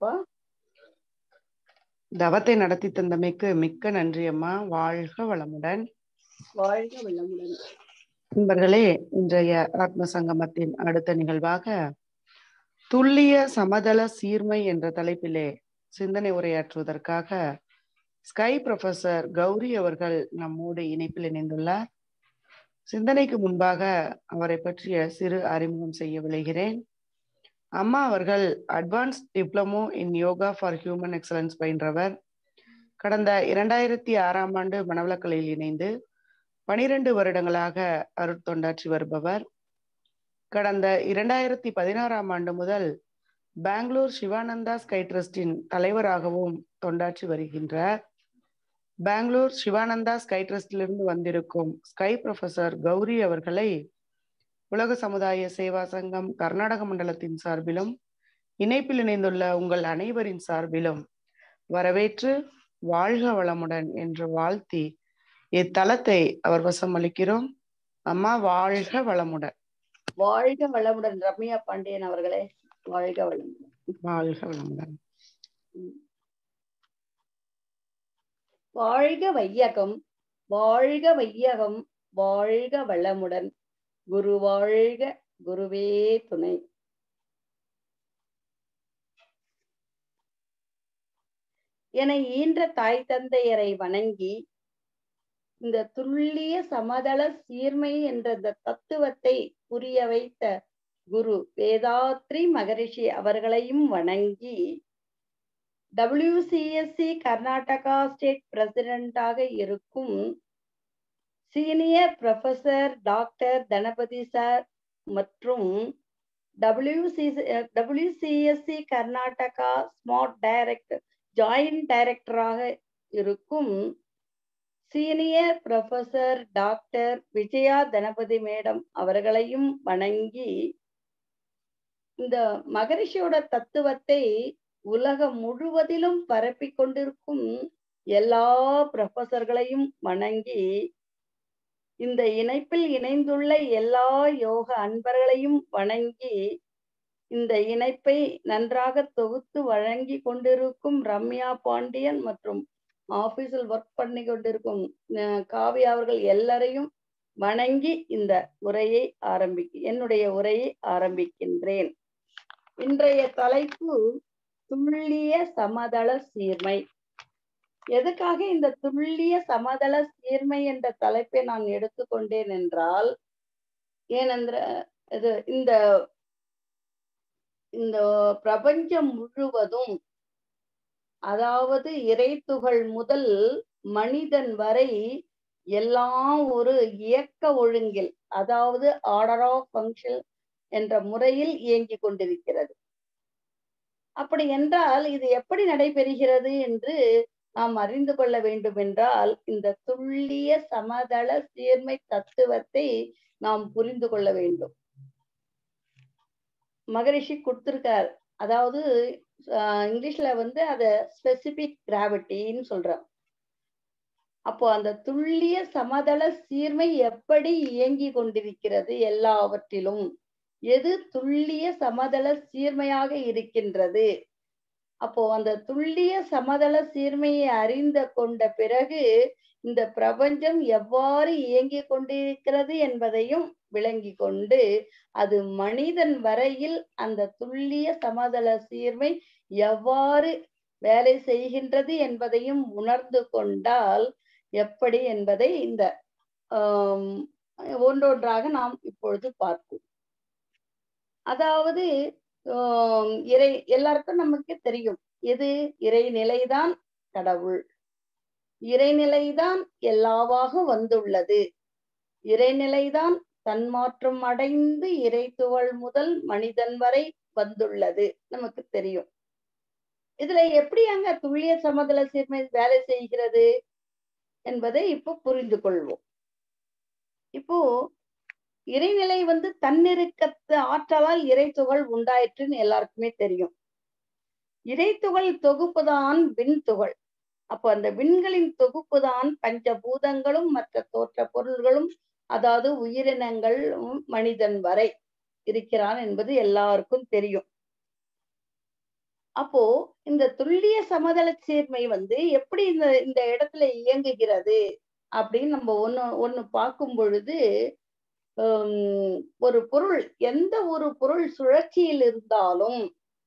அப்பா தவத்தை நடத்தி தந்தமைக்கு மிக்க நன்றி அம்மா வாழ்க வளமுடன் வாழ்க வளமுடன் நண்பர்களே இன்றைய ஆத்ம சங்கமத்தின் அடுத்த நிகழ்வாக துல்லிய சமதள சீர்மை என்ற தலைப்பிலே சிந்தனை உரையாற்றுவதற்காக ஸ்கை ப்ரொஃபசர் கௌரி அவர்கள் நம்மோடு இணைப்பில் இணைந்துள்ளார் சிந்தனைக்கு முன்பாக அவரை பற்றிய சிறு அறிமுகம் செய்ய விளைகிறேன் அம்மா அவர்கள் advance diploma in yoga for human excellence பயின்றவர் கடந்த இரண்டாயிரத்தி ஆறாம் ஆண்டு மணவளக்கலையில் இணைந்து பனிரெண்டு வருடங்களாக அருட்தொண்டாற்றி வருபவர் கடந்த இரண்டாயிரத்தி பதினாறாம் ஆண்டு முதல் பெங்களூர் சிவானந்தா ஸ்கை ட்ரஸ்டின் தலைவராகவும் தொண்டாற்றி வருகின்றார் பெங்களூர் சிவானந்தா ஸ்கை ட்ரஸ்டிலிருந்து வந்திருக்கும் ஸ்கை ப்ரொஃபசர் கௌரி அவர்களை உலக சமுதாய சேவா சங்கம் கர்நாடக மண்டலத்தின் சார்பிலும் இணைப்பில் இணைந்துள்ள உங்கள் அனைவரின் சார்பிலும் வரவேற்று வாழ்க வளமுடன் என்று வாழ்த்தி இத்தலத்தை அவர் வசம் அளிக்கிறோம் அம்மா வாழ்க வளமுடன் வாழ்க வளமுடன் ரம்யா பாண்டியன் அவர்களே வாழ்க வளமுடன் வாழ்க வளமுடன் வாழ்க வையகம் வாழ்க வையகம் வாழ்க வளமுடன் குரு வாழ்க குருவே துணை என ஈன்ற தாய் தந்தையரை வணங்கி இந்த துல்லிய சமதள சீர்மை என்ற இந்த தத்துவத்தை புரிய வைத்த குரு வேதாத்ரி மகரிஷி அவர்களையும் வணங்கி டபிள்யூசிஎஸ்சி கர்நாடகா ஸ்டேட் பிரசிடென்டாக இருக்கும் senior professor doctor Dhanapathi sir மற்றும் WC WCSC Karnataka smart director joint டைரக்டராக இருக்கும் senior professor doctor Vijaya Dhanapathi madam அவர்களையும் வணங்கி இந்த மகரிஷியோட தத்துவத்தை உலகம் முழுவதிலும் பரப்பி கொண்டிருக்கும் எல்லா ப்ரொஃபசர்களையும் வணங்கி இந்த இணைப்பில் இணைந்துள்ள எல்லா யோக அன்பர்களையும் வணங்கி இந்த இணைப்பை நன்றாக தொகுத்து வழங்கி கொண்டிருக்கும் ரம்யா பாண்டியன் மற்றும் ஆபீஸில் ஒர்க் பண்ணி கொண்டிருக்கும் காவி அவர்கள் எல்லாரையும் வணங்கி இந்த உரையை ஆரம்பிக்க என்னுடைய உரையை ஆரம்பிக்கின்றேன் இன்றைய தலைப்பு துல்லிய சமதள சீர்மை எதுக்காக இந்த துல்லிய சமதள சீர்மை என்ற தலைப்பை நான் எடுத்துக்கொண்டேன் என்றால் ஏனென்ற இது இந்த இந்த பிரபஞ்சம் முழுவதும் அதாவது இறைத்துகள் முதல் மனிதன் வரை எல்லாம் ஒரு இயக்க ஒழுங்கில் அதாவது ஆர்டர் ஆஃப் ஃபங்க்ஷன் என்ற முறையில் இயங்கி கொண்டிருக்கிறது அப்படி என்றால் இது எப்படி நடைபெறுகிறது என்று நாம் அறிந்து கொள்ள வேண்டும் என்றால் இந்த துல்லிய சமதள சீர்மை தத்துவத்தை நாம் புரிந்து கொள்ள வேண்டும் மகரிஷி கொடுத்திருக்கார் அதாவது இங்கிலீஷ்ல வந்து அத ஸ்பெசிபிக் கிராவிட்டின்னு சொல்றோம் அப்போ அந்த துல்லிய சமதள சீர்மை எப்படி இயங்கி கொண்டிருக்கிறது எல்லாவற்றிலும் எது துல்லிய சமதள சீர்மையாக இருக்கின்றது அப்போ அந்த துல்லிய சமதள சீர்மையை அறிந்த கொண்ட பிறகு இந்த பிரபஞ்சம் எவ்வாறு இயங்கி கொண்டிருக்கிறது என்பதையும் விளங்கி கொண்டு அது மனிதன் வரையில் அந்த துல்லிய சமதள சீர்மை எவ்வாறு வேலை செய்கின்றது என்பதையும் உணர்ந்து கொண்டால் எப்படி என்பதை இந்த ஒன்றொன்றாக நாம் இப்பொழுது பார்ப்போம் அதாவது இறை எல்லாருக்கும் நமக்கு தெரியும் எது இறைநிலைதான் கடவுள் இறைநிலைதான் எல்லாவாக வந்துள்ளது இறைநிலைதான் தன்மாற்றம் அடைந்து இறைத்துவள் முதல் மனிதன் வரை வந்துள்ளது நமக்கு தெரியும் இதுல எப்படி அங்க துல்லிய சமதள சீர்மை வேலை செய்கிறது என்பதை இப்போ புரிந்து கொள்வோம் இப்போ இறைநிலை வந்து தன்னிருக்கத்து ஆற்றலால் இறைத்துகள் உண்டாயிற்றுன்னு எல்லாருக்குமே தெரியும் இறைத்துகள் தொகுப்புதான் விண்துகள் அப்போ அந்த விண்களின் தொகுப்புதான் பஞ்சபூதங்களும் மற்ற தோற்ற பொருள்களும் அதாவது உயிரினங்கள் மனிதன் வரை இருக்கிறான் என்பது எல்லாருக்கும் தெரியும் அப்போ இந்த துல்லிய சமதள சீர்மை வந்து எப்படி இந்த இந்த இடத்துல இயங்குகிறது அப்படின்னு நம்ம ஒண்ணு ஒண்ணு பார்க்கும் பொழுது ஹம், ஒரு பொருள் எந்த ஒரு பொருள் சுழற்சியில் இருந்தாலும்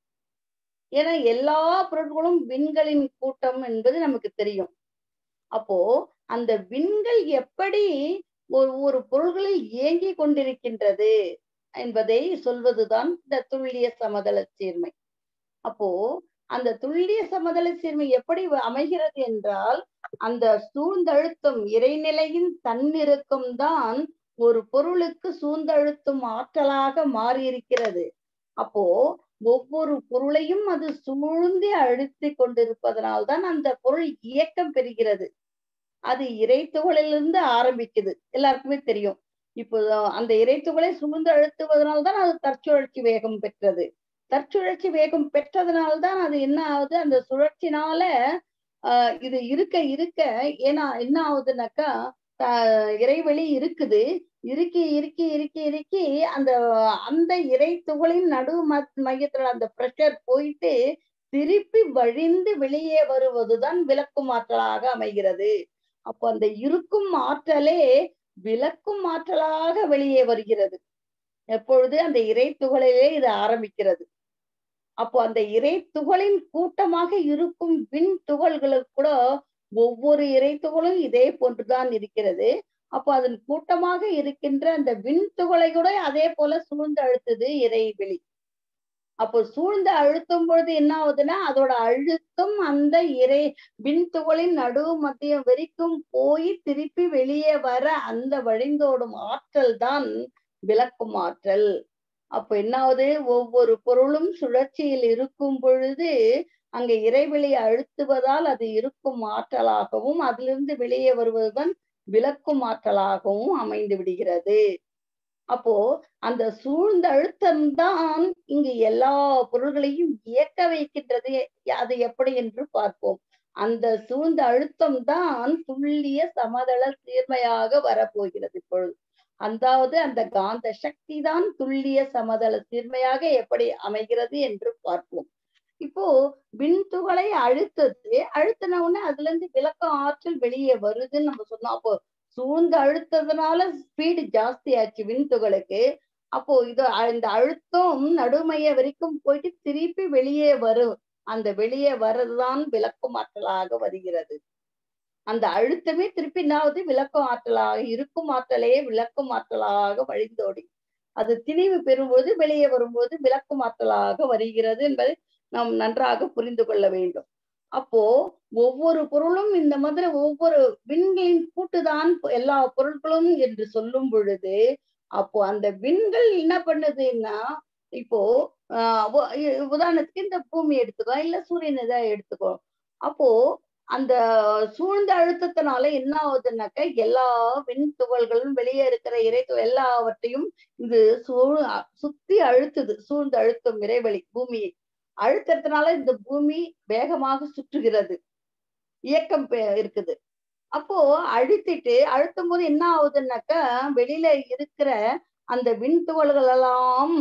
ஏன்னா எல்லா பொருட்களும் விண்களின் கூட்டம் என்பது நமக்கு தெரியும் அப்போ அந்த விண்கள் எப்படி ஒரு ஒரு பொருள்களில் இயங்கி கொண்டிருக்கின்றது என்பதை சொல்வதுதான் இந்த துல்லிய சமதள சீர்மை அப்போ அந்த துல்லிய சமதள சீர்மை எப்படி வ- அமைகிறது என்றால் அந்த சூழ்ந்தழுத்தம் இறைநிலையின் தன்னிறக்கம் தான் ஒரு பொருளுக்கு சூழ்ந்தழுத்தும் ஆற்றலாக மாறி இருக்கிறது அப்போ ஒவ்வொரு பொருளையும் அது சூழ்ந்து அழுத்தி கொண்டிருப்பதனால்தான் அந்த பொருள் இயக்கம் பெறுகிறது அது இறைத்துகளிலிருந்து ஆரம்பிக்குது எல்லாருக்குமே தெரியும் இப்போ அந்த இறைத்துகளை சூழ்ந்து அழுத்துவதனால்தான் அது தற்சுழற்சி வேகம் பெற்றது தற்சுழற்சி வேகம் பெற்றதனால்தான் அது என்ன ஆகுது அந்த சுழற்சினால ஆஹ் இது இருக்க இருக்க ஏன்னா என்ன ஆகுதுனாக்கா ஆஹ் இறைவெளி இருக்குது இறுக்கி இறுக்கி இறுக்கி இறுக்கி அந்த அந்த இறை துகளின் நடு ம- மையத்துல அந்த பிரஷர் போயிட்டு திருப்பி வழிந்து வெளியே வருவதுதான் விளக்கும் ஆற்றலாக அமைகிறது அப்போ அந்த இருக்கும் ஆற்றலே விளக்கும் ஆற்றலாக வெளியே வருகிறது எப்பொழுது அந்த இறை துகளிலே இது ஆரம்பிக்கிறது அப்போ அந்த இறை துகளின் கூட்டமாக இருக்கும் விண் துகள்களுக்கு கூட ஒவ்வொரு இறை துகளும் இதே போன்றுதான் இருக்கிறது அப்போ அதன் கூட்டமாக இருக்கின்ற அந்த விண் துகளை கூட அதே போல சூழ்ந்து அழுத்துது இறைவெளி அப்போ சூழ்ந்து அழுத்தும் பொழுது என்ன ஆகுதுன்னா அதோட அழுத்தம் அந்த இறை விண்துகளின் நடு மத்தியம் வரைக்கும் போய் திருப்பி வெளியே வர அந்த வழிந்தோடும் ஆற்றல் தான் விளக்கும் ஆற்றல் அப்ப என்ன ஆகுது ஒவ்வொரு பொருளும் சுழற்சியில் இருக்கும் பொழுது அங்க இறைவெளி அழுத்துவதால் அது இருக்கும் ஆற்றலாகவும் அதிலிருந்து வெளியே வருவதுதான் விளக்கும் ஆற்றலாகவும் அமைந்து விடுகிறது அப்போ அந்த சூழ்ந்த அழுத்தம் தான் இங்கு எல்லா பொருள்களையும் இயக்க வைக்கின்றது அது எப்படி என்று பார்ப்போம் அந்த சூழ்ந்த அழுத்தம் தான் துல்லிய சமதள சீர்மையாக வரப்போகிறது இப்பொழுது அதாவது அந்த காந்த சக்தி தான் துல்லிய சமதள சீர்மையாக எப்படி அமைகிறது என்று பார்ப்போம் இப்போ விண்துகளை அழுத்தது அழுத்தின உடனே அதுல இருந்து விளக்க ஆற்றல் வெளியே வருதுன்னு நம்ம சொன்னோம் அப்போ சூழ்ந்து அழுத்ததுனால ஸ்பீடு ஜாஸ்தி ஆச்சு விண்துகளுக்கு அப்போ இது அ- இந்த அழுத்தம் நடுமைய வரைக்கும் போயிட்டு திருப்பி வெளியே வரும் அந்த வெளியே வர்றதுதான் விளக்கும் ஆற்றலாக வருகிறது அந்த அழுத்தமே திருப்பி என்னாவது விளக்கும் ஆற்றலாக இருக்கும் ஆற்றலையே விளக்கும் ஆற்றலாக வழிந்தோடி அது திணிவு பெறும்போது வெளியே வரும்போது விளக்கும் ஆற்றலாக வருகிறது என்பதை நாம் நன்றாக புரிந்து கொள்ள வேண்டும் அப்போ ஒவ்வொரு பொருளும் இந்த மாதிரி ஒவ்வொரு விண்களின் கூட்டுதான் எல்லா பொருட்களும் என்று சொல்லும் பொழுது அப்போ அந்த விண்கள் என்ன பண்ணுதுன்னா இப்போ ஆஹ் உ- இ- உதாரணத்துக்கு இந்த பூமி எடுத்துக்கோ இல்ல சூரியன் இதை எடுத்துக்கோ அப்போ அந்த சூழ்ந்த அழுத்தத்தினால என்ன ஆகுதுன்னாக்க எல்லா விண் துகள்களும் வெளியே இருக்கிற இறை து- எல்லாவற்றையும் இது சூழ் அ- சுத்தி அழுத்துது சூழ்ந்து அழுத்தும் இறைவெளி பூமியை அழுத்தத்தினால இந்த பூமி வேகமாக சுற்றுகிறது இயக்கம் பெ- இருக்குது அப்போ அழுத்திட்டு அழுத்தும் போது என்ன ஆகுதுன்னாக்கா வெளியில இருக்கிற அந்த விண்துகள்கள் எல்லாம்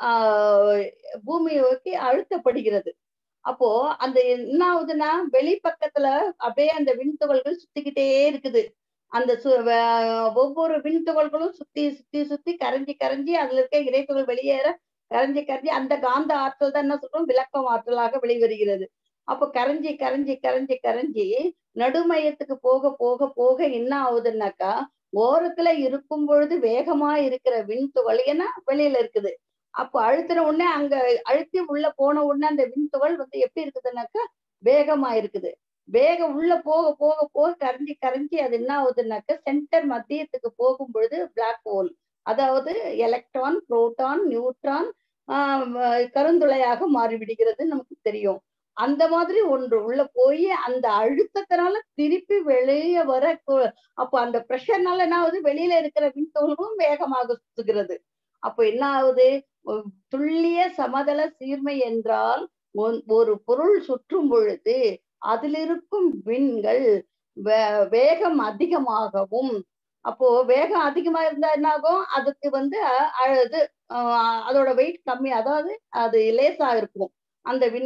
ஆஹ் பூமியை நோக்கி அழுத்தப்படுகிறது அப்போ அந்த என்ன ஆகுதுன்னா வெளிப்பக்கத்துல அப்படியே அந்த விண்துகள்கள் சுத்திக்கிட்டே இருக்குது அந்த சு- வே- ஒவ்வொரு விண்துகள்களும் சுத்தி சுத்தி சுத்தி கரைஞ்சி கரைஞ்சி அதுல இருக்க இறைத்துகள் வெளியேற கரைஞ்சி கரைஞ்சி அந்த காந்த ஆற்றல் தான் என்ன சொல்றோம் விளக்கம் ஆற்றலாக வெளிவருகிறது அப்போ கரைஞ்சி கரைஞ்சி கரைஞ்சி கரைஞ்சி நடுமையத்துக்கு போக போக போக என்ன ஆகுதுன்னாக்கா ஓரத்துல இருக்கும் பொழுது வேகமா இருக்கிற விண்துகள் ஏன்னா வெளியில இருக்குது அப்போ அழுத்தின உடனே அங்க அழுத்தி உள்ள போன உடனே அந்த விண்துகள் வந்து எப்படி இருக்குதுன்னாக்கா வேகமா இருக்குது வேகம் உள்ள போக போக போக கரைஞ்சி கரைஞ்சி அது என்ன ஆகுதுன்னாக்கா சென்டர் மத்தியத்துக்கு போகும் பொழுது பிளாக் ஹோல் அதாவது எலக்ட்ரான் புரோட்டான் நியூட்ரான் ஆஹ் கருந்துளையாக மாறிவிடுகிறது நமக்கு தெரியும் அந்த மாதிரி ஒன்று உள்ள போய் அந்த அழுத்தத்தினால திருப்பி வெளியே வர கு- அப்போ அந்த ப்ரெஷர்னால என்ன ஆகுது வெளியில இருக்கிற விண்துகளும் வேகமாக சுத்துகிறது அப்போ என்ன ஆகுது ஒ- துல்லிய சமதள சீர்மை என்றால் ஒன்- ஒரு பொருள் சுற்றும் பொழுது அதில் இருக்கும் விண்கள் வே- வேகம் அதிகமாகவும் அப்போ வேகம் அதிகமா இருந்தா என்ன ஆகும் அதுக்கு வந்து அ- அ- இது அஹ் அதோட வெயிட் கம்மி அதாவது அது லேசா இருக்கும் அந்த விண்கள்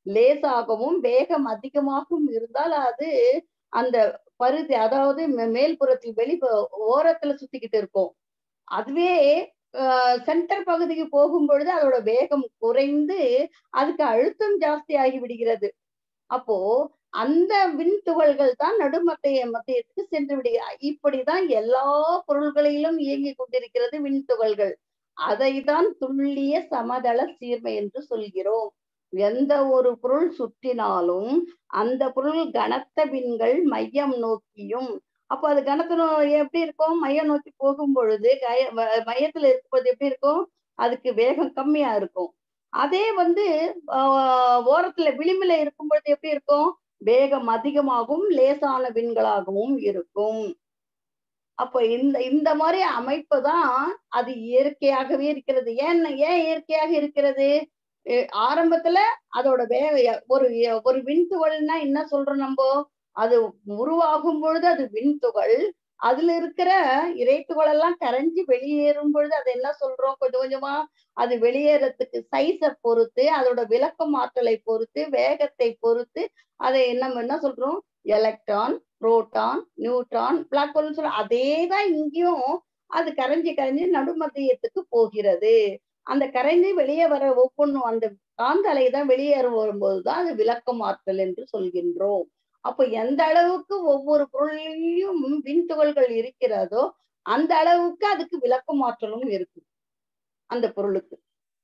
லேசாகவும் வேகம் அதிகமாகவும் இருந்தால் அது அந்த பருதி அதாவது மே- மேல்புறத்தில் வெளி ஓரத்துல சுத்திக்கிட்டு இருக்கும் அதுவே சென்டர் பகுதிக்கு போகும் பொழுது அதோட வேகம் குறைந்து அதுக்கு அழுத்தம் ஜாஸ்தி ஆகி விடுகிறது அப்போ அந்த விண் துகள்கள் தான் நடுமத்திய மத்தியத்துக்கு சென்று விடுகிறது இப்படிதான் எல்லா பொருள்களிலும் இயங்கி கொண்டிருக்கிறது விண் துகள்கள் அதைதான் துல்லிய சமதள சீர்மை என்று சொல்கிறோம் எந்த ஒரு பொருள் சுற்றினாலும் அந்த பொருள் கனத்த விண்கள் மையம் நோக்கியும் அப்போ அது கனத்த நோ எப்படி இருக்கும் மையம் நோக்கி போகும் பொழுது கய- வ- மையத்துல இருக்கும்போது எப்படி இருக்கும் அதுக்கு வேகம் கம்மியா இருக்கும் அதே வந்து ஆஹ் ஓரத்துல விளிம்புல இருக்கும் பொழுது எப்படி இருக்கும் வேகம் அதிகமாகவும் லேசான விண்களாகவும் இருக்கும் அப்போ இந்த இந்த மாதிரி அமைப்பு தான் அது இயற்கையாகவே இருக்கிறது ஏன் ஏன் இயற்கையாக இருக்கிறது அஹ் ஆரம்பத்துல அதோட வேக ஒரு ஒரு விண்துகள்னா என்ன சொல்றோம் நம்ம அது உருவாகும் பொழுது அது விண்துகள் அதுல இருக்கிற இறைத்துகள் எல்லாம் கரைஞ்சு வெளியேறும் பொழுது அது என்ன சொல்றோம் கொஞ்சம் கொஞ்சமா அது வெளியேறதுக்கு சைஸை பொறுத்து அதோட விளக்கம் ஆற்றலை பொறுத்து வேகத்தை பொறுத்து அதை நம்ம என்ன சொல்றோம் எலக்ட்ரான் புரோட்டான் நியூட்ரான் பிளாக் ஹோல்னு சொல்ல அதே தான் இங்கேயும் அது கரைஞ்சு கரைஞ்சு நடுமத்தியத்துக்கு போகிறது அந்த கரைஞ்சு வெளியே வர ஒவ்வொன்றும் அந்த காந்த அலை தான் வெளியேற வரும்போது தான் அது விளக்கம் ஆற்றல் என்று சொல்கின்றோம் அப்ப எந்த அளவுக்கு ஒவ்வொரு பொருளிலும் விண்துகள்கள் இருக்கிறதோ அந்த அளவுக்கு அதுக்கு விளக்கம் ஆற்றலும் இருக்கு அந்த பொருளுக்கு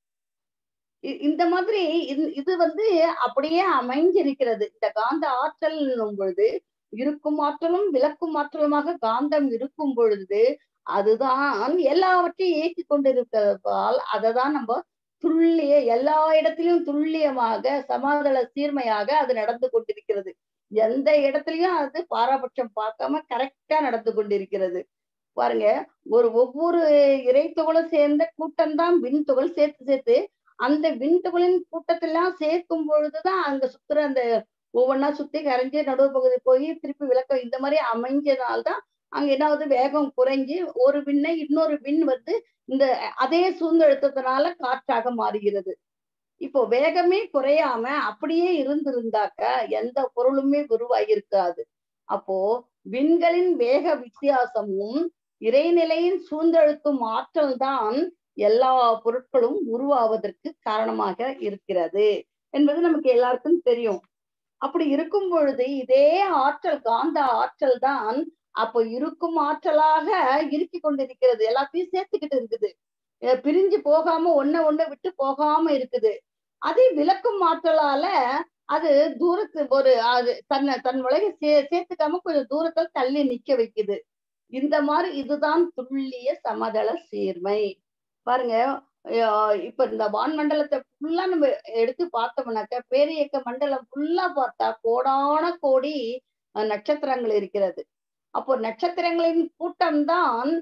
இ- இந்த மாதிரி இது- இது வந்து அப்படியே அமைஞ்சிருக்கிறது இந்த காந்த ஆற்றல் பொழுது இருக்கும் ஆற்றலும் விளக்கும் ஆற்றலுமாக காந்தம் இருக்கும் பொழுது அதுதான் எல்லாவற்றையும் இயக்கி கொண்டிருப்பதால் அதை தான் நம்ம துல்லிய எல்லா இடத்திலும் துல்லியமாக சமாதள சீர்மையாக அது நடந்து கொண்டிருக்கிறது எந்த இடத்துலயும் அது பாரபட்சம் பார்க்காம கரெக்டா நடந்து கொண்டிருக்கிறது பாருங்க ஒரு ஒவ்வொரு இறைத்துகளும் சேர்ந்த கூட்டம் தான் விண்துகள் சேர்த்து சேர்த்து அந்த விண்துகளின் கூட்டத்தெல்லாம் சேர்க்கும் பொழுதுதான் அங்க சுத்துற அந்த ஒவ்வொன்றா சுத்தி கரைஞ்சு நடுவு பகுதி போய் திருப்பி விளக்கம் இந்த மாதிரி அமைஞ்சனால்தான் அங்க என்னாவது வேகம் குறைஞ்சு ஒரு விண்ணை இன்னொரு விண் வந்து இந்த அதே சூழ்ந்தழுத்தத்தினால காற்றாக மாறுகிறது இப்போ வேகமே குறையாம அப்படியே இருந்திருந்தாக்க எந்த பொருளுமே உருவாகியிருக்காது அப்போ விண்களின் வேக வித்தியாசமும் இறைநிலையின் சூழ்ந்தழுத்தும் ஆற்றல் தான் எல்லா பொருட்களும் உருவாவதற்கு காரணமாக இருக்கிறது என்பது நமக்கு எல்லாருக்கும் தெரியும் அப்படி இருக்கும் பொழுது இதே ஆற்றல் காந்த ஆற்றல் தான் அப்போ இருக்கும் ஆற்றலாக இருக்கி கொண்டிருக்கிறது எல்லாத்தையும் சேர்த்துக்கிட்டு இருக்குது அஹ் பிரிஞ்சு போகாம ஒன்ன ஒண்ண விட்டு போகாம இருக்குது அதே விளக்கும் ஆற்றலால அது தூரத்து ஒரு அது தன்னை தன் உலக சே சேர்த்துக்காம கொஞ்சம் தூரத்தில் தள்ளி நிக்க வைக்குது இந்த மாதிரி இதுதான் துல்லிய சமதள சீர்மை பாருங்க அஹ் இப்ப இந்த வான்மண்டலத்தை ஃபுல்லா நம்ம எடுத்து பார்த்தோம்னாக்க பேரியக்க மண்டலம் ஃபுல்லா பார்த்தா கோடான கோடி அஹ், நட்சத்திரங்கள் இருக்கிறது அப்போ நட்சத்திரங்களின் கூட்டம்தான்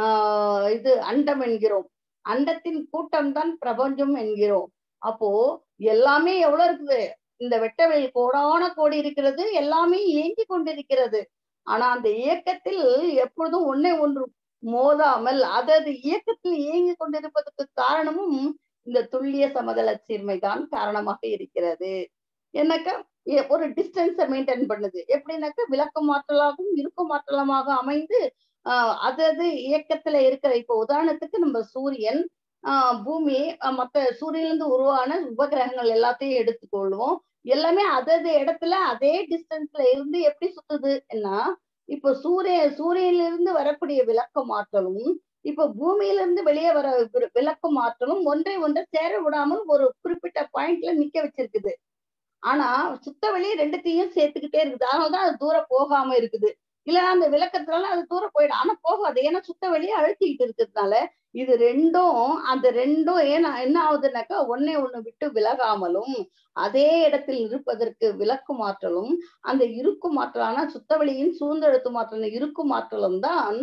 ஆஹ் இது அண்டம் என்கிறோம் அண்டத்தின் கூட்டம் தான் பிரபஞ்சம் என்கிறோம் அப்போ எல்லாமே எவ்வளவு இருக்குது இந்த வெட்டவெளி கோடான கோடி இருக்கிறது எல்லாமே இயங்கி கொண்டிருக்கிறது ஆனா அந்த இயக்கத்தில் எப்பொழுதும் ஒன்னே ஒன்று மோதாமல் அதது இயக்கத்தில் இயங்கி கொண்டிருப்பதற்கு காரணமும் இந்த துல்லிய சமதள சீர்மை தான் காரணமாக இருக்கிறது என்னக்கா எ- ஒரு டிஸ்டன்ஸை மெயின்டைன் பண்ணுது எப்படின்னாக்கா விளக்கம் ஆற்றலாகவும் இருக்கும் ஆற்றலமாக அமைந்து ஆஹ் அதது இயக்கத்துல இருக்கிற இப்போ உதாரணத்துக்கு நம்ம சூரியன் ஆஹ் பூமி ஆஹ் மத்த சூரியனிலிருந்து உருவான உபகிரகங்கள் எல்லாத்தையும் எடுத்துக்கொள்வோம் எல்லாமே அதது இடத்துல அதே டிஸ்டன்ஸ்ல இருந்து எப்படி சுத்துதுன்னா இப்போ சூரிய சூரியனிலிருந்து வரக்கூடிய விளக்கம் ஆற்றலும் இப்போ பூமியில இருந்து வெளியே வர வி- விளக்கும் ஆற்றலும் ஒன்றை ஒன்றை சேர விடாமல் ஒரு குறிப்பிட்ட பாயிண்ட்ல நிக்க வச்சிருக்குது ஆனா சுத்த வெளி ரெண்டுத்தையும் சேர்த்துக்கிட்டே இருக்குது அதனாலதான் அது தூரம் போகாம இருக்குது இல்லைன்னா அந்த விளக்கத்துனால அது தூரம் போயிடும் ஆனா போகாது ஏன்னா சுத்த வெளியே அழுத்திக்கிட்டு இருக்கிறதுனால இது ரெண்டும் அந்த ரெண்டும் ஏன்னா என்ன ஆகுதுன்னாக்கா ஒன்னே ஒண்ணு விட்டு விலகாமலும் அதே இடத்தில் இருப்பதற்கு விளக்கும் ஆற்றலும் அந்த இருக்கும் ஆற்றலான சுத்தவெளியின் சூழ்ந்தெழுத்தும் ஆற்றல் இருக்கும் ஆற்றலும் தான்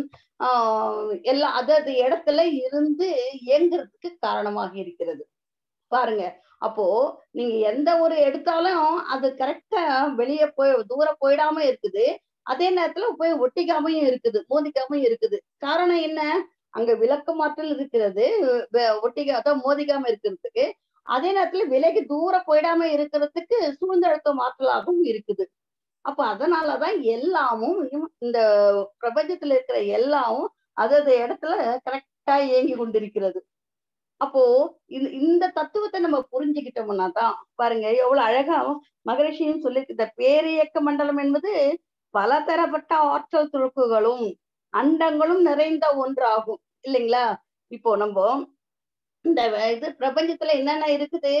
ஆஹ் எல்லா அதது இடத்துல இருந்து இயங்குறதுக்கு காரணமாக இருக்கிறது பாருங்க அப்போ நீங்க எந்த ஒரு எடுத்தாலும் அது கரெக்டா வெளியே போய் தூரம் போயிடாம இருக்குது அதே நேரத்துல போய் ஒட்டிக்காமையும் இருக்குது மோதிக்காமையும் இருக்குது காரணம் என்ன அங்க விளக்கு மாற்றல் இருக்கிறது வெ- ஒட்டிக்க அதான் மோதிக்காம இருக்கிறதுக்கு அதே நேரத்துல விலகி தூர போயிடாம இருக்கிறதுக்கு சூழ்ந்தழுத்த மாற்றலாகவும் இருக்குது அப்ப அதனாலதான் எல்லாமும் இந்த பிரபஞ்சத்துல இருக்கிற எல்லாமும் அதது இடத்துல கரெக்டா இயங்கி கொண்டிருக்கிறது அப்போ இந்த இந்த தத்துவத்தை நம்ம புரிஞ்சுக்கிட்டோம்னா தான் பாருங்க எவ்வளவு அழகா மகரிஷியும் சொல்லி இந்த பேரியக்க மண்டலம் என்பது பல தரப்பட்ட ஆற்றல் துருக்குகளும் அண்டங்களும் நிறைந்த ஒன்றாகும் இல்லைங்களா இப்போ நம்ம இந்த இது பிரபஞ்சத்துல என்னென்ன இருக்குது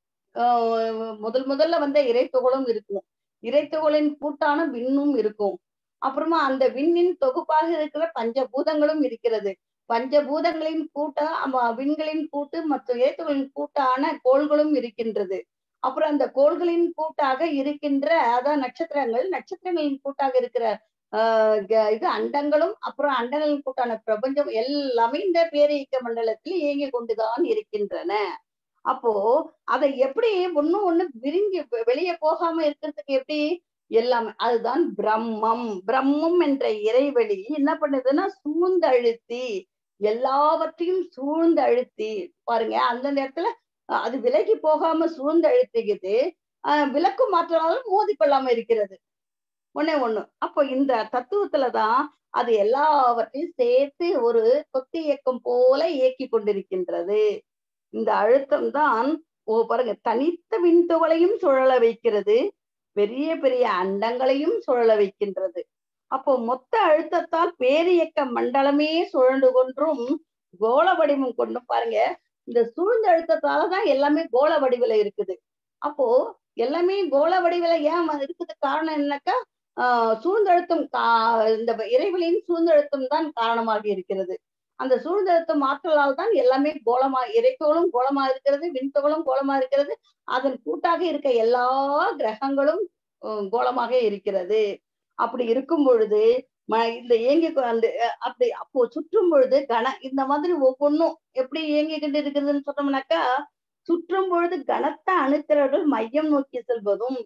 ஆஹ் முதல் முதல்ல வந்த இறைத்துகளும் இருக்கும் இறைத்துகளின் கூட்டான விண்ணும் இருக்கும் அப்புறமா அந்த விண்ணின் தொகுப்பாக இருக்கிற பஞ்சபூதங்களும் இருக்கிறது பஞ்சபூதங்களின் கூட்ட விண்களின் கூட்டு மற்றும் இறைத்துகளின் கூட்டான கோள்களும் இருக்கின்றது அப்புறம் அந்த கோள்களின் கூட்டாக இருக்கின்ற அதான் நட்சத்திரங்கள் நட்சத்திரங்களின் கூட்டாக இருக்கிற ஆஹ் இது அண்டங்களும் அப்புறம் அண்டங்களின் கூட்டான பிரபஞ்சம் எல்லாமே இந்த பேரியக்க மண்டலத்தில் இயங்கி கொண்டுதான் இருக்கின்றன அப்போ அதை எப்படி ஒன்னும் ஒண்ணு விரிஞ்சு வெளியே போகாம இருக்கிறதுக்கு எப்படி எல்லாமே அதுதான் பிரம்மம் பிரம்மம் என்ற இறைவெளி என்ன பண்ணுதுன்னா சூழ்ந்தழுத்தி எல்லாவற்றையும் சூழ்ந்து அழுத்தி பாருங்க அந்த நேரத்துல அது விலகி போகாம சூழ்ந்து அழுத்திக்குது ஆஹ் விளக்கு மாற்றினாலும் மோதி கொள்ளாம இருக்கிறது ஒன்னே ஒண்ணு அப்போ இந்த தத்துவத்துலதான் அது எல்லாவற்றையும் சேர்த்து ஒரு கொத்தி இயக்கம் போல இயக்கி கொண்டிருக்கின்றது இந்த அழுத்தம் தான் ஓ பாருங்க தனித்த விண்துகளையும் சுழல வைக்கிறது பெரிய பெரிய அண்டங்களையும் சுழல வைக்கின்றது அப்போ மொத்த அழுத்தத்தால் பேரியக்க மண்டலமே சுழண்டு கொன்றும் கோள வடிவம் கொண்டும் பாருங்க இந்த சூழ்ந்த அழுத்தத்தாலதான் எல்லாமே கோள வடிவில இருக்குது அப்போ எல்லாமே கோள வடிவில ஏன் இருக்குது காரணம் என்னக்கா ஆஹ் சூழ்ந்தழுத்தம் கா இந்த இறைவெளியின் சூழ்ந்தழுத்தம் தான் காரணமாக இருக்கிறது அந்த சூழ்ந்தழுத்தம் ஆற்றலால் தான் எல்லாமே கோலமா இறைத்தோளும் கோலமா இருக்கிறது விண்தோளும் கோலமா இருக்கிறது அதன் கூட்டாக இருக்க எல்லா கிரகங்களும் கோலமாக இருக்கிறது அப்படி இருக்கும் பொழுது இந்த இயங்கி அந்த அப்படி அப்போ சுற்றும் பொழுது கன இந்த மாதிரி ஒவ்வொன்றும் எப்படி இயங்கிக்கிட்டு இருக்குதுன்னு சொன்னோம்னாக்கா சுற்றும் பொழுது கனத்த அணுத்திரர்கள் மையம் நோக்கி செல்வதும்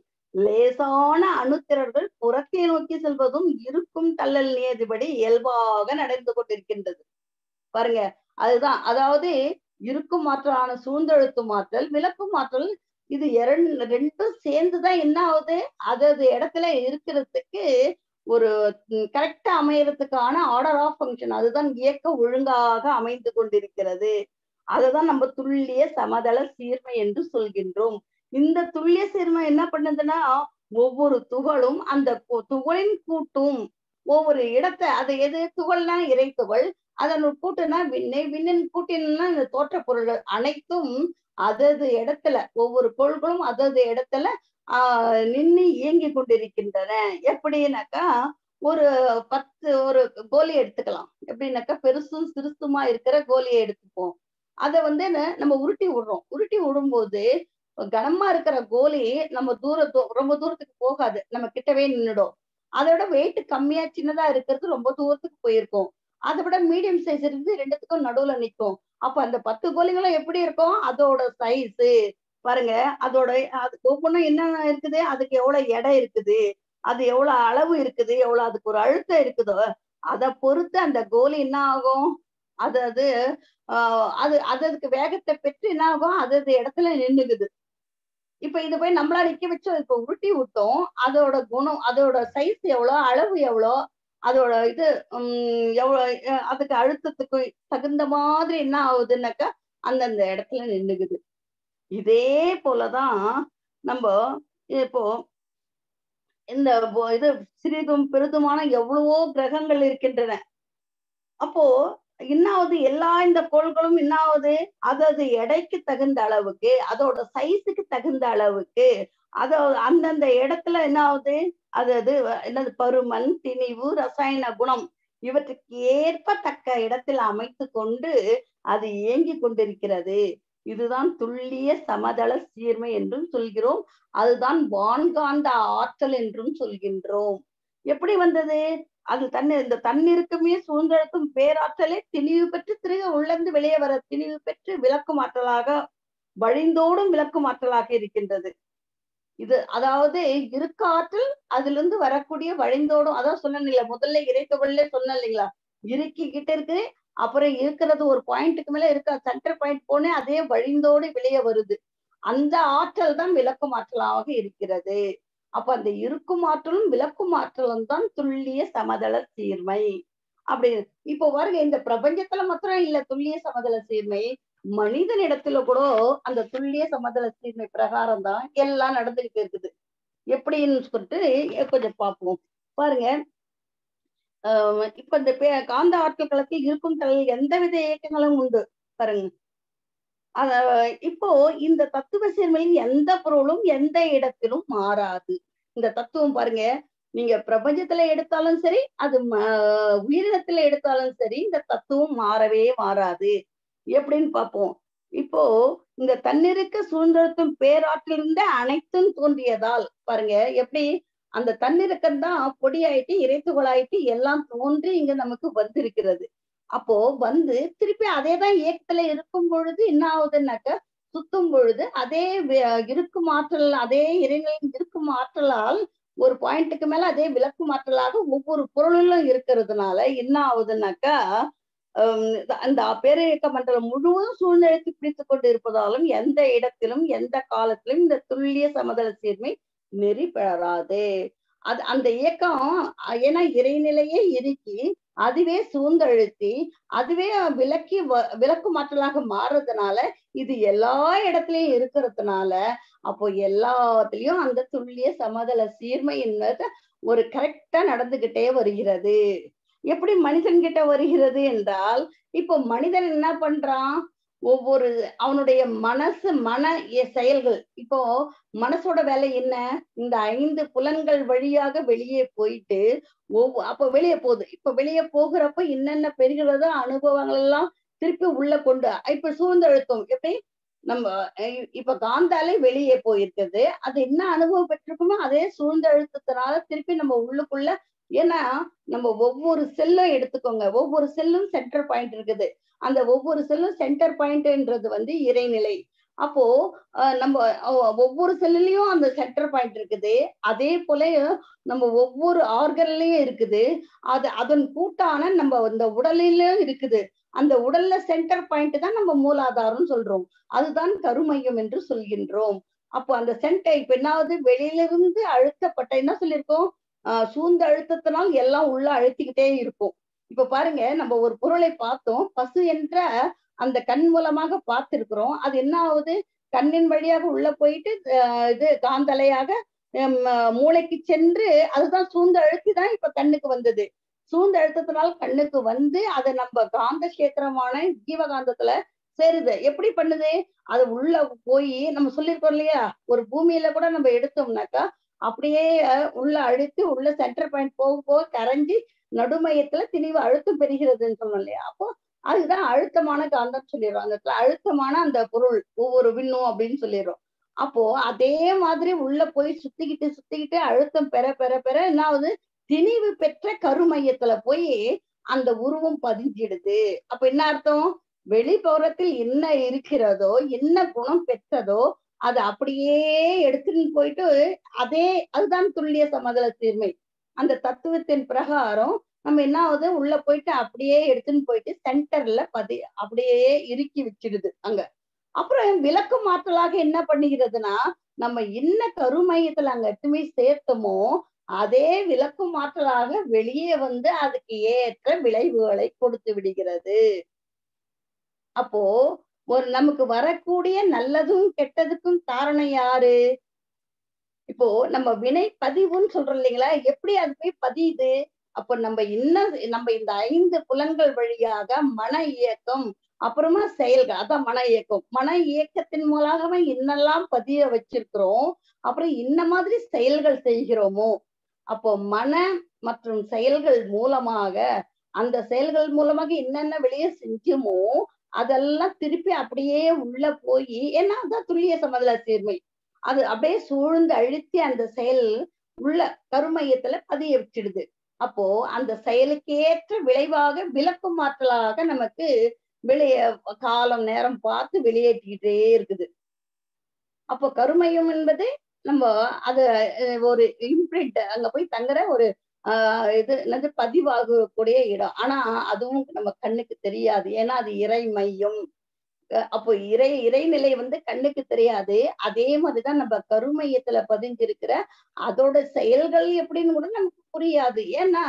லேசான அணுத்திரர்கள் புறத்தை நோக்கி செல்வதும் இருக்கும் தள்ளல் நியதிபடி இயல்பாக நடந்து கொண்டிருக்கின்றது பாருங்க அதுதான் அதாவது இருக்கும் மாற்றலான சூழ்ந்தெழுத்து மாற்றல் விளக்கு மாற்றல் இது இரண்டு ரெண்டும் சேர்ந்துதான் என்ன ஆகுது அதது இடத்துல இருக்கிறதுக்கு ஒரு கரெக்டா அமையறதுக்கான ஆர்டர் ஆஃப் ஃபங்க்ஷன் அதுதான் இயக்க ஒழுங்காக அமைந்து கொண்டிருக்கிறது அதுதான் நம்ம துல்லிய சமதள சீர்மை என்று சொல்கின்றோம் இந்த துல்லிய சீர்மை என்ன பண்ணுதுன்னா ஒவ்வொரு துகளும் அந்த துகளின் கூட்டும் ஒவ்வொரு இடத்தை அது எது துகள்னா இறை துகள் அதன் கூட்டுனா விண்ணை விண்ணின் கூட்டினா இந்த தோற்ற பொருள்கள் அனைத்தும் அதது இடத்துல ஒவ்வொரு பொருள்களும் அதது இடத்துல ஆஹ் நின்று இயங்கி கொண்டிருக்கின்றன எப்படின்னாக்கா ஒரு பத்து ஒரு கோலி எடுத்துக்கலாம் எப்படின்னாக்கா பெருசும் சிறுசுமா இருக்கிற கோலியை எடுத்துப்போம் அதை வந்து நம்ம உருட்டி விடுறோம் உருட்டி விடும்போது கனமா இருக்கிற கோலி நம்ம தூர ரொம்ப தூரத்துக்கு போகாது நம்ம கிட்டவே நின்றுடும் அதோட வெயிட் கம்மியா சின்னதா இருக்கிறது ரொம்ப தூரத்துக்கு போயிருக்கும் அதை விட மீடியம் சைஸ் இருந்து ரெண்டுத்துக்கும் நடுவுல நிற்கும் அப்ப அந்த பத்து கோலிகளும் எப்படி இருக்கும் அதோட சைஸ் பாருங்க அதோட அது ஒவ்வொன்றும் என்ன இருக்குது அதுக்கு எவ்வளவு எடை இருக்குது அது எவ்வளவு அளவு இருக்குது எவ்வளவு அதுக்கு ஒரு அழுத்தம் இருக்குதோ அதை பொறுத்து அந்த கோலி என்ன ஆகும் அது அது ஆஹ் அது அது அதுக்கு வேகத்தை பெற்று என்ன ஆகும் அது அது இடத்துல நின்னுக்குது இப்ப இது போய் நம்மளா நிக்க வச்சு இப்ப உருட்டி விட்டோம் அதோட குணம் அதோட சைஸ் எவ்வளோ அளவு எவ்வளோ அதோட இது உம் எவ்வளவு அதுக்கு அழுத்தத்துக்கு தகுந்த மாதிரி என்ன ஆகுதுன்னாக்கா அந்தந்த இடத்துல நின்னுக்குது இதே போலதான் நம்ம இப்போ இந்த இது சிறிதும் பெரிதுமான எவ்வளவோ கிரகங்கள் இருக்கின்றன அப்போ என்னாவது எல்லா இந்த கோள்களும் என்னாவது அதது எடைக்கு தகுந்த அளவுக்கு அதோட சைஸுக்கு தகுந்த அளவுக்கு அதோ அந்தந்த இடத்துல என்ன ஆகுது அது அது என்னது பருமன் திணிவு ரசாயன குணம் இவற்றுக்கு ஏற்ப தக்க இடத்தில் அமைத்து கொண்டு அது இயங்கி கொண்டிருக்கிறது இதுதான் துல்லிய சமதள சீர்மை என்றும் சொல்கிறோம் அதுதான் வான்காந்த ஆற்றல் என்றும் சொல்கின்றோம் எப்படி வந்தது அது தண்ணி இந்த தண்ணீருக்குமே சூழ்ந்தெழுத்தும் பேராற்றலே திணிவு பெற்று திருக உள்ளந்து வெளியே வர திணிவு பெற்று விளக்கும் ஆற்றலாக வழிந்தோடும் விளக்கும் ஆற்றலாக இருக்கின்றது இது அதாவது இருக்க ஆற்றல் அதுல இருந்து வரக்கூடிய வழிந்தோடும் அதான் சொன்னேன் இல்ல முதல்ல இறைத்தொழிலே சொன்னேன் இல்லைங்களா இறுக்கிக்கிட்டு இருக்கு அப்புறம் இருக்கிறது ஒரு பாயிண்ட்டுக்கு மேல இருக்க சென்டர் பாயிண்ட் போனே அதே வழிந்தோடு வெளியே வருது அந்த ஆற்றல் தான் விளக்கும் ஆற்றலாக இருக்கிறது அப்ப அந்த இருக்கும் ஆற்றலும் விளக்கும் ஆற்றலும் தான் துல்லிய சமதள சீர்மை அப்படி இப்போ பாருங்க இந்த பிரபஞ்சத்துல மாத்திரம் இல்ல துல்லிய சமதள சீர்மை மனிதனிடத்துல கூட அந்த துல்லிய சமதள சீர்மை பிரகாரம் தான் எல்லாம் நடந்துகிட்டு இருக்குது எப்படின்னு சொல்லிட்டு கொஞ்சம் பார்ப்போம் பாருங்க ஆஹ் இப்ப இந்த பே- காந்த ஆற்றல் களத்தில் இருக்கும் தலையில் எந்தவித இயக்கங்களும் உண்டு பாருங்க அத இப்போ இந்த தத்துவ சீர்மையில் எந்த பொருளும் எந்த இடத்திலும் மாறாது இந்த தத்துவம் பாருங்க நீங்க பிரபஞ்சத்துல எடுத்தாலும் சரி அது ம- உயிரினத்துல எடுத்தாலும் சரி இந்த தத்துவம் மாறவே மாறாது எப்படின்னு பார்ப்போம் இப்போ இந்த தன்னிருக்க சூழ்நிறுத்தும் பேராற்றிலிருந்து அனைத்தும் தோன்றியதால் பாருங்க எப்படி அந்த தன்னிறக்கம் தான் பொடியாயிட்டு இறைத்துகளாயிட்டு எல்லாம் தோன்றி இங்க நமக்கு வந்திருக்கிறது அப்போ வந்து திருப்பி அதே தான் இயக்கத்துல இருக்கும் பொழுது என்ன ஆகுதுன்னாக்க சுத்தும் பொழுது அதே வி- இருக்கும் ஆற்றல் அதே இறைநிலையின் இருக்கும் ஆற்றலால் ஒரு பாயிண்ட்டுக்கு மேல அதே விளக்கும் ஆற்றலாக ஒவ்வொரு பொருளிலும் இருக்கிறதுனால என்ன ஆகுதுன்னாக்கா ஹம் அந்த பேரியக்க மண்டலம் முழுவதும் சூழ்நிலைக்கு பிடித்துக் கொண்டு இருப்பதாலும் எந்த இடத்திலும் எந்த காலத்திலும் இந்த துல்லிய சமதள சீர்மை நெறி பெறாது அது அந்த இயக்கம் அஹ் ஏன்னா இறைநிலையே இறுக்கி அதுவே சூழ்ந்தழுத்தி அதுவே விளக்கி வ- விளக்கு மாற்றலாக மாறுறதுனால இது எல்லா இடத்துலயும் இருக்கிறதுனால அப்போ எல்லாத்துலயும் அந்த துல்லிய சமதள சீர்மை என்பது ஒரு கரெக்டா நடந்துகிட்டே வருகிறது எப்படி மனிதன் கிட்ட வருகிறது என்றால் இப்போ மனிதன் என்ன பண்றான் ஒவ்வொரு அவனுடைய மனசு மன எ- செயல்கள் இப்போ மனசோட வேலை என்ன இந்த ஐந்து புலன்கள் வழியாக வெளியே போயிட்டு ஒவ்வொ அப்ப வெளியே போகுது இப்ப வெளியே போகிறப்ப என்னென்ன பெறுகிறதோ அனுபவங்கள் எல்லாம் திருப்பி உள்ள கொண்டு இப்ப சூழ்ந்தழுத்தம் எப்படி நம்ம அஹ் இப்ப காந்தாலே வெளியே போயிருக்குது அது என்ன அனுபவம் பெற்றிருக்குமோ அதே சூழ்ந்தழுத்தத்தினால திருப்பி நம்ம உள்ளுக்குள்ள ஏன்னா நம்ம ஒவ்வொரு செல்லும் எடுத்துக்கோங்க ஒவ்வொரு செல்லும் சென்டர் பாயிண்ட் இருக்குது அந்த ஒவ்வொரு செல்லும் சென்டர் பாயிண்ட்ன்றது வந்து இறைநிலை அப்போ அஹ் நம்ம ஒ- ஒவ்வொரு செல்லுலயும் அந்த சென்டர் பாயிண்ட் இருக்குது அதே போல நம்ம ஒவ்வொரு ஆர்கன்லயும் இருக்குது அது அதன் கூட்டான நம்ம இந்த உடலிலும் இருக்குது அந்த உடல்ல சென்டர் பாயிண்ட் தான் நம்ம மூலாதாரம் சொல்றோம் அதுதான் கருமையம் என்று சொல்கின்றோம் அப்போ அந்த சென்டர் இப்ப என்னாவது வெளியிலிருந்து அழுத்தப்பட்ட என்ன சொல்லியிருக்கோம் ஆஹ் சூழ்ந்த அழுத்தத்தினால் எல்லாம் உள்ள அழுத்திக்கிட்டே இருக்கும் இப்ப பாருங்க நம்ம ஒரு பொருளை பார்த்தோம் பசு என்ற அந்த கண் மூலமாக பார்த்திருக்கிறோம் அது என்ன ஆகுது கண்ணின் வழியாக உள்ள போயிட்டு ஆஹ் இது காந்தலையாக ஹம், ஆஹ் மூளைக்கு சென்று அதுதான் சூழ்ந்து அழுத்தி தான் இப்ப கண்ணுக்கு வந்தது சூழ்ந்த அழுத்தத்தினால் கண்ணுக்கு வந்து அதை நம்ம காந்த கஷேத்திரமான ஜீவகாந்தத்துல சேருது எப்படி பண்ணுது அது உள்ள போய் நம்ம சொல்லியிருக்கோம் இல்லையா ஒரு பூமியில கூட நம்ம எடுத்தோம்னாக்கா அப்படியே அஹ், உள்ள அழுத்தி உள்ள சென்டர் பாயிண்ட் போக போக கரைஞ்சி நடுமையத்துல திணிவு அழுத்தம் பெறுகிறதுன்னு சொன்னோம் இல்லையா அப்போ அதுதான் அழுத்தமான காந்தம் சொல்லிடுறோம் அந்த இடத்துல அழுத்தமான அந்த பொருள் ஒவ்வொரு விண்ணும் அப்படின்னு சொல்லிடுறோம் அப்போ அதே மாதிரி உள்ள போய் சுத்திக்கிட்டு சுத்திக்கிட்டு அழுத்தம் பெற பெற பெற என்ன ஆகுது திணிவு பெற்ற கருமையத்துல போய் அந்த உருவம் பதிஞ்சிடுது அப்ப என்ன அர்த்தம் வெளிப்புறத்தில் என்ன இருக்கிறதோ என்ன குணம் பெற்றதோ அது அப்படியே எடுத்துட்டு போயிட்டு அதே அதுதான் துல்லிய சமதள சீர்மை அந்த தத்துவத்தின் பிரகாரம் நம்ம என்ன ஆகுது உள்ள போயிட்டு அப்படியே எடுத்துன்னு போயிட்டு சென்டர்ல பதி அப்படியே இறுக்கி வச்சிடுது அங்க அப்புறம் விளக்கு மாற்றலாக என்ன பண்ணுகிறதுனா நம்ம என்ன கருமையத்துல அங்க எடுத்துமே சேர்த்தோமோ அதே விளக்கு மாற்றலாக வெளியே வந்து அதுக்கு ஏற்ற விளைவுகளை கொடுத்து விடுகிறது அப்போ ஒரு நமக்கு வரக்கூடிய நல்லதும் கெட்டதுக்கும் காரணம் யாரு இப்போ நம்ம வினை பதிவுன்னு சொல்றோம் இல்லைங்களா எப்படி அது போய் பதியுது அப்ப நம்ம இன்னும் நம்ம இந்த ஐந்து புலன்கள் வழியாக மன இயக்கம் அப்புறமா செயல்கள் அதான் மன இயக்கம் மன இயக்கத்தின் மூலமாக என்னெல்லாம் பதிய வச்சிருக்கிறோம் அப்புறம் இந்த மாதிரி செயல்கள் செய்கிறோமோ அப்போ மன மற்றும் செயல்கள் மூலமாக அந்த செயல்கள் மூலமாக என்னென்ன வெளியே செஞ்சோமோ அதெல்லாம் திருப்பி அப்படியே உள்ள போய் ஏன்னா அதான் துல்லிய சமதள சீர்மை அது அப்படியே சூழ்ந்து அழுத்தி அந்த செயல் உள்ள கருமையத்துல பதிய வச்சிடுது அப்போ அந்த செயலுக்கேற்ற விளைவாக விளக்கு மாற்றலாக நமக்கு வெளிய காலம் நேரம் பார்த்து வெளியேற்றிக்கிட்டே இருக்குது அப்போ கருமையம் என்பது நம்ம அது அஹ், ஒரு இம்ப்ரிண்ட் அங்க போய் தங்குற ஒரு ஆஹ் இது என்னது பதிவாகக்கூடிய இடம் ஆனா அதுவும் நம்ம கண்ணுக்கு தெரியாது ஏன்னா அது இறை மையம் அஹ் அப்போ இறை இறைநிலை வந்து கண்ணுக்கு தெரியாது அதே மாதிரிதான் நம்ம கருமையத்துல பதிஞ்சிருக்கிற அதோட செயல்கள் எப்படின்னு கூட நமக்கு புரியாது ஏன்னா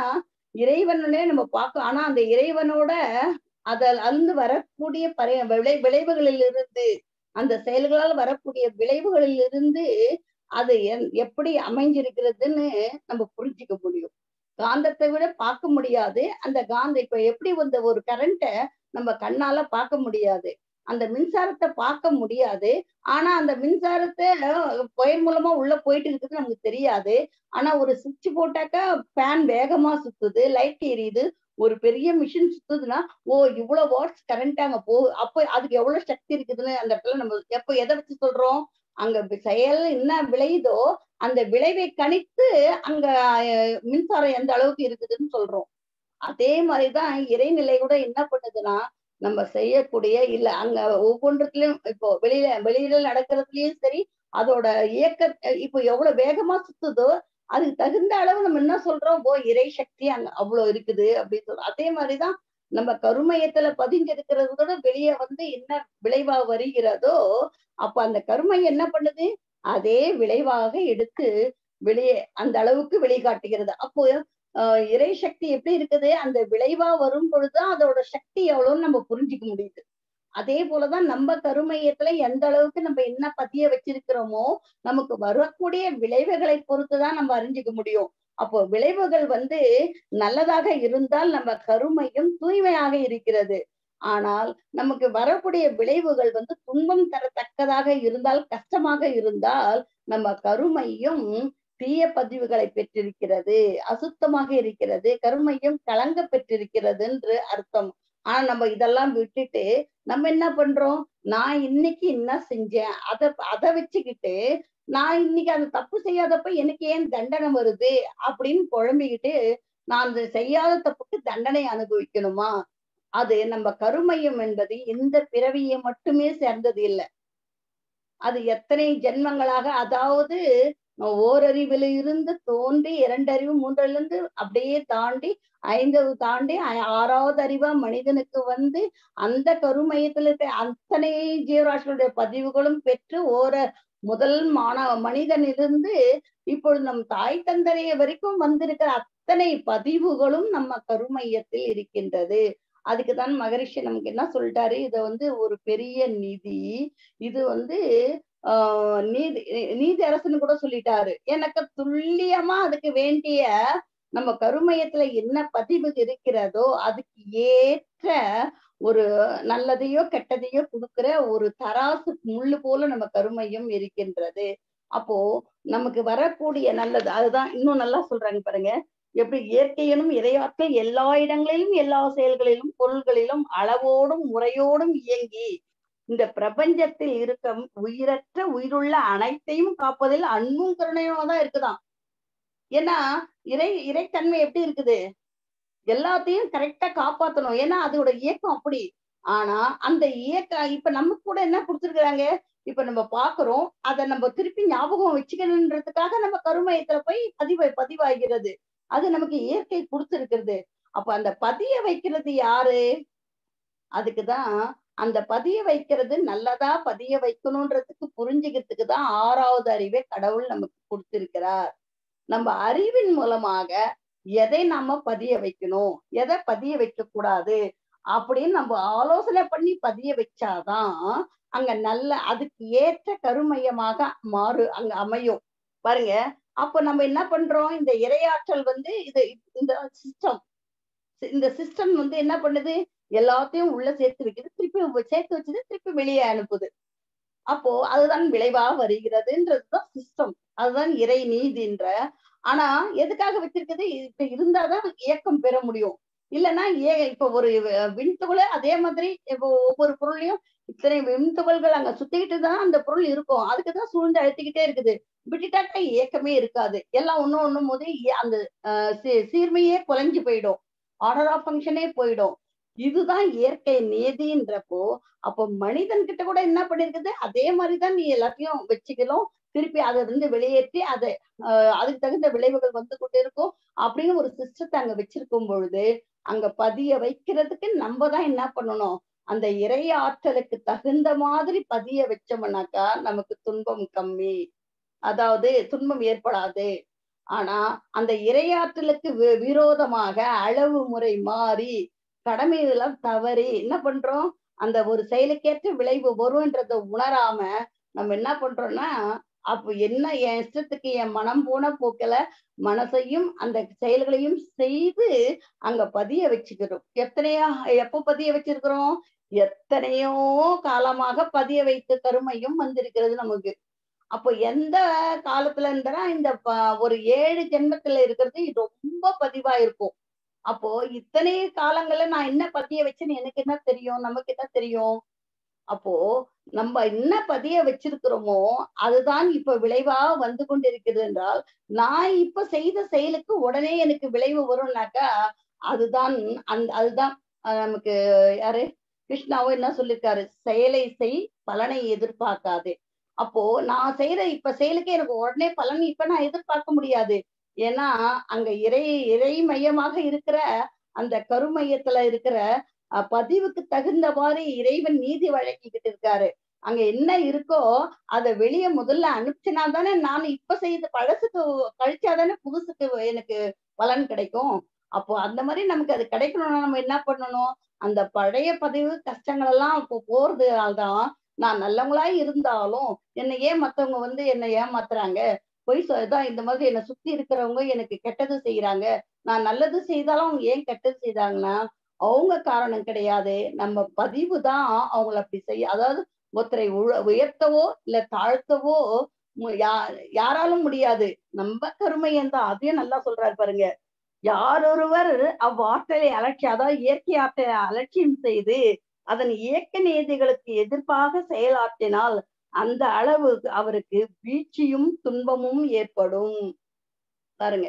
இறைவனே நம்ம பார்க்க ஆனா அந்த இறைவனோட அதில் அருந்து வரக்கூடிய பறை விளை விளைவுகளில் இருந்து அந்த செயல்களால் வரக்கூடிய விளைவுகளில் இருந்து அது என்- எப்படி அமைஞ்சிருக்கிறதுன்னு நம்ம புரிஞ்சுக்க முடியும் காந்தத்தை விட பார்க்க முடியாது அந்த காந்த இப்ப எப்படி வந்த ஒரு கரண்ட்டை நம்ம கண்ணால பார்க்க முடியாது அந்த மின்சாரத்தை பார்க்க முடியாது ஆனா அந்த மின்சாரத்தை ஒயர் மூலமா உள்ள போயிட்டு இருக்குது நமக்கு தெரியாது ஆனா ஒரு சுவிட்ச் போட்டாக்கா ஃபேன் வேகமா சுத்துது லைட் எரியுது ஒரு பெரிய மிஷின் சுத்துதுன்னா ஓ இவ்வளவு வாட்ஸ் கரண்ட் அங்க போ அப்ப அதுக்கு எவ்வளவு சக்தி இருக்குதுன்னு அந்த இடத்துல நம்ம எப்ப எதை வச்சு சொல்றோம் அங்க வி- செயல் என்ன விளையுதோ அந்த விளைவை கணித்து அங்க அஹ், மின்சாரம் எந்த அளவுக்கு இருக்குதுன்னு சொல்றோம் அதே மாதிரிதான் இறைநிலை கூட என்ன பண்ணுதுன்னா நம்ம செய்யக்கூடிய இல்ல அங்க ஒவ்வொன்றத்துலயும் இப்போ வெளியில வெளியில நடக்கிறதுலயும் சரி அதோட இயக்க இப்போ எவ்வளவு வேகமா சுத்துதோ அதுக்கு தகுந்த அளவு நம்ம என்ன சொல்றோம் ஓ இறை சக்தி அங்க அவ்வளவு இருக்குது அப்படின்னு சொல்றோம் அதே மாதிரிதான் நம்ம கருமையத்துல பதிஞ்சிருக்கிறது கூட வெளியே வந்து என்ன விளைவா வருகிறதோ அப்ப அந்த கருமையம் என்ன பண்ணுது அதே விளைவாக எடுத்து வெளியே அந்த அளவுக்கு வெளிக்காட்டுகிறது அப்போ ஆஹ் இறை சக்தி எப்படி இருக்குது அந்த விளைவா வரும் பொழுதுதான் அதோட சக்தி எவ்வளவுன்னு நம்ம புரிஞ்சுக்க முடியுது அதே போலதான் நம்ம கருமையத்துல எந்த அளவுக்கு நம்ம என்ன பதிய வச்சிருக்கிறோமோ நமக்கு வரக்கூடிய விளைவுகளை பொறுத்துதான் நம்ம அறிஞ்சுக்க முடியும் அப்போ விளைவுகள் வந்து நல்லதாக இருந்தால் நம்ம கருமையும் தூய்மையாக இருக்கிறது ஆனால் நமக்கு வரக்கூடிய விளைவுகள் வந்து துன்பம் தரத்தக்கதாக இருந்தால் கஷ்டமாக இருந்தால் நம்ம கருமையும் தீய பதிவுகளை பெற்றிருக்கிறது அசுத்தமாக இருக்கிறது கருமையும் கலங்க பெற்றிருக்கிறது என்று அர்த்தம் ஆனா நம்ம இதெல்லாம் விட்டுட்டு நம்ம என்ன பண்றோம் நான் இன்னைக்கு என்ன செஞ்சேன் அத அதை வச்சுக்கிட்டு நான் இன்னைக்கு அந்த தப்பு செய்யாதப்ப எனக்கு ஏன் தண்டனை வருது அப்படின்னு குழம்பிக்கிட்டு நான் அந்த செய்யாத தப்புக்கு தண்டனை அனுபவிக்கணுமா அது நம்ம கருமையம் என்பது இந்த பிறவியை மட்டுமே சேர்ந்தது இல்லை அது எத்தனை ஜென்மங்களாக அதாவது ஓரறிவில இருந்து தோன்றி இரண்டறிவு மூன்றிலிருந்து அப்படியே தாண்டி ஐந்தாவது தாண்டி ஆ- ஆறாவது அறிவா மனிதனுக்கு வந்து அந்த கருமையத்துல இருக்க அத்தனை ஜீவராசிகளுடைய பதிவுகளும் பெற்று ஓர முதல் மாணவ மனிதனிலிருந்து இப்பொழுது நம் தாய் தந்தரைய வரைக்கும் வந்திருக்கிற அத்தனை பதிவுகளும் நம்ம கருமையத்தில் இருக்கின்றது அதுக்குதான் மகரிஷி நமக்கு என்ன சொல்லிட்டாரு இத வந்து ஒரு பெரிய நிதி இது வந்து ஆஹ் நீதி நீதி அரசுன்னு கூட சொல்லிட்டாரு எனக்கு துல்லியமா அதுக்கு வேண்டிய நம்ம கருமையத்துல என்ன பதிவு இருக்கிறதோ அதுக்கு ஏற்ற ஒரு நல்லதையோ கெட்டதையோ கொடுக்கிற ஒரு தராசு முள்ளு போல நம்ம கருமையும் இருக்கின்றது அப்போ நமக்கு வரக்கூடிய நல்லது அதுதான் இன்னும் நல்லா சொல்றாங்க பாருங்க எப்படி இயற்கையிலும் இறையாற்றல் எல்லா இடங்களிலும் எல்லா செயல்களிலும் பொருள்களிலும் அளவோடும் முறையோடும் இயங்கி இந்த பிரபஞ்சத்தில் இருக்க உயிரற்ற உயிருள்ள அனைத்தையும் காப்பதில் அன்பும் கருணையும் தான் இருக்குதாம் ஏன்னா இறை இறைத்தன்மை எப்படி இருக்குது எல்லாத்தையும் கரெக்டா காப்பாத்தணும் ஏன்னா அதோட இயக்கம் அப்படி ஆனா அந்த இயக்க இப்ப நமக்கு கூட என்ன கொடுத்துருக்காங்க இப்ப நம்ம பாக்குறோம் அதை நம்ம திருப்பி ஞாபகம் வச்சுக்கணுன்றதுக்காக நம்ம கருமையத்துல போய் பதிவு பதிவாகிறது அது நமக்கு இயற்கை கொடுத்துருக்கிறது அப்ப அந்த பதிய வைக்கிறது யாரு அதுக்குதான் அந்த பதிய வைக்கிறது நல்லதா பதிய வைக்கணும்ன்றதுக்கு புரிஞ்சுக்கிறதுக்கு தான் ஆறாவது அறிவை கடவுள் நமக்கு கொடுத்திருக்கிறார் நம்ம அறிவின் மூலமாக எதை நாம பதிய வைக்கணும் எதை பதிய வைக்க கூடாது அப்படின்னு நம்ம ஆலோசனை பண்ணி பதிய வச்சாதான் அங்க நல்ல அதுக்கு ஏற்ற கருமையமாக மாறு அங்க அமையும் பாருங்க அப்ப நம்ம என்ன பண்றோம் இந்த இரையாற்றல் வந்து இது இந்த சிஸ்டம் இந்த சிஸ்டம் வந்து என்ன பண்ணுது எல்லாத்தையும் உள்ள சேர்த்து வைக்குது திருப்பி சேர்த்து வச்சது திருப்பி வெளியே அனுப்புது அப்போ அதுதான் விளைவா வருகிறதுன்றதுதான் சிஸ்டம் அதுதான் இறை நீதின்ற ஆனா எதுக்காக வச்சிருக்குது இப்ப இருந்தாதான் இயக்கம் பெற முடியும் இல்லைன்னா ஏ இப்ப ஒரு விண்துகளை அதே மாதிரி இப்போ ஒவ்வொரு பொருளையும் இத்தனை விண்துகள்கள் அங்க சுத்திக்கிட்டு தான் அந்த பொருள் இருக்கும் அதுக்குதான் சூழ்ந்து அழுத்திக்கிட்டே இருக்குது விட்டுட்டாக்கா இயக்கமே இருக்காது எல்லாம் ஒண்ணும் ஒண்ணும் போது அந்த சீர்மையே குலைஞ்சு போயிடும் ஆர்டர் ஆஃப் ஃபங்க்ஷனே போயிடும் இதுதான் இயற்கை நீதின்றப்போ அப்போ மனிதன் கிட்ட கூட என்ன பண்ணிருக்குது அதே மாதிரிதான் நீ எல்லாத்தையும் வச்சுக்கணும் திருப்பி அதை வந்து வெளியேற்றி அதை அதுக்கு தகுந்த விளைவுகள் வந்து கொண்டு இருக்கும் அப்படின்னு ஒரு சிஸ்டத்தை அங்க வச்சிருக்கும் பொழுது அங்க பதிய வைக்கிறதுக்கு நம்ம தான் என்ன பண்ணணும் அந்த இறை ஆற்றலுக்கு தகுந்த மாதிரி பதிய வச்சோம்னாக்கா நமக்கு துன்பம் கம்மி அதாவது துன்பம் ஏற்படாது ஆனா அந்த இரையாற்றலுக்கு வி- விரோதமாக அளவு முறை மாறி கடமையெல்லாம் தவறி என்ன பண்றோம் அந்த ஒரு செயலுக்கேற்ற விளைவு வரும்ன்றத உணராம நம்ம என்ன பண்றோம்னா அப்ப என்ன என் இஷ்டத்துக்கு என் மனம் போன போக்கில மனசையும் அந்த செயல்களையும் செய்து அங்க பதிய வச்சுக்கிறோம் எத்தனையோ எப்போ பதிய வச்சிருக்கிறோம் எத்தனையோ காலமாக பதிய வைத்த கருமையும் வந்திருக்கிறது நமக்கு அப்போ எந்த காலத்துல இருந்தா இந்த ப- ஒரு ஏழு ஜென்மத்துல இருக்கிறது ரொம்ப பதிவா இருக்கும் அப்போ இத்தனை காலங்கள்ல நான் என்ன பதிய வச்சேன்னு எனக்கு என்ன தெரியும் நமக்கு என்ன தெரியும் அப்போ நம்ம என்ன பதிய வச்சிருக்கிறோமோ அதுதான் இப்ப விளைவா வந்து கொண்டிருக்கிறது என்றால் நான் இப்ப செய்த செயலுக்கு உடனே எனக்கு விளைவு வரும்னாக்கா அதுதான் அந்த அதுதான் அஹ் நமக்கு யாரு கிருஷ்ணாவும் என்ன சொல்லிருக்காரு செயலை செய் பலனை எதிர்பார்க்காதே அப்போ நான் செய்யற இப்ப செயலுக்கு எனக்கு உடனே பலன் இப்ப நான் எதிர்பார்க்க முடியாது ஏன்னா அங்க இறை இறை மையமாக இருக்கிற அந்த கருமையத்துல இருக்கிற அஹ், பதிவுக்கு தகுந்தவாறு இறைவன் நீதி வழங்கிக்கிட்டு இருக்காரு அங்க என்ன இருக்கோ அதை வெளியே முதல்ல அனுப்பிச்சினா தானே நான் இப்ப செய்த பழசுக்கு கழிச்சாதானே புதுசுக்கு எனக்கு பலன் கிடைக்கும் அப்போ அந்த மாதிரி நமக்கு அது கிடைக்கணும்னா நம்ம என்ன பண்ணணும் அந்த பழைய பதிவு கஷ்டங்கள் எல்லாம் இப்போ போறதுனால்தான் நான் நல்லவங்களா இருந்தாலும் என்னை ஏன் மத்தவங்க வந்து என்னை ஏமாத்துறாங்க பொய் சொல்லிதான் இந்த மாதிரி என்னை சுத்தி இருக்கிறவங்க எனக்கு கெட்டது செய்யறாங்க நான் நல்லது செய்தாலும் அவங்க ஏன் கெட்டது செய்தாங்கன்னா அவங்க காரணம் கிடையாது நம்ம பதிவு தான் அவங்கள அப்படி செய்ய அதாவது ஒருத்தரை உழ- உயர்த்தவோ இல்ல தாழ்த்தவோ மு- யா- யாராலும் முடியாது நம்ம கருமையன் தான் அதையும் நல்லா சொல்றாரு பாருங்க யாரொருவர் அவ்வாற்றலை அலட்சி அதாவது இயற்கை ஆற்றலை அலட்சியம் செய்து அதன் இயக்க நீதிகளுக்கு எதிர்ப்பாக செயலாற்றினால் அந்த அளவு அவருக்கு வீழ்ச்சியும் துன்பமும் ஏற்படும் பாருங்க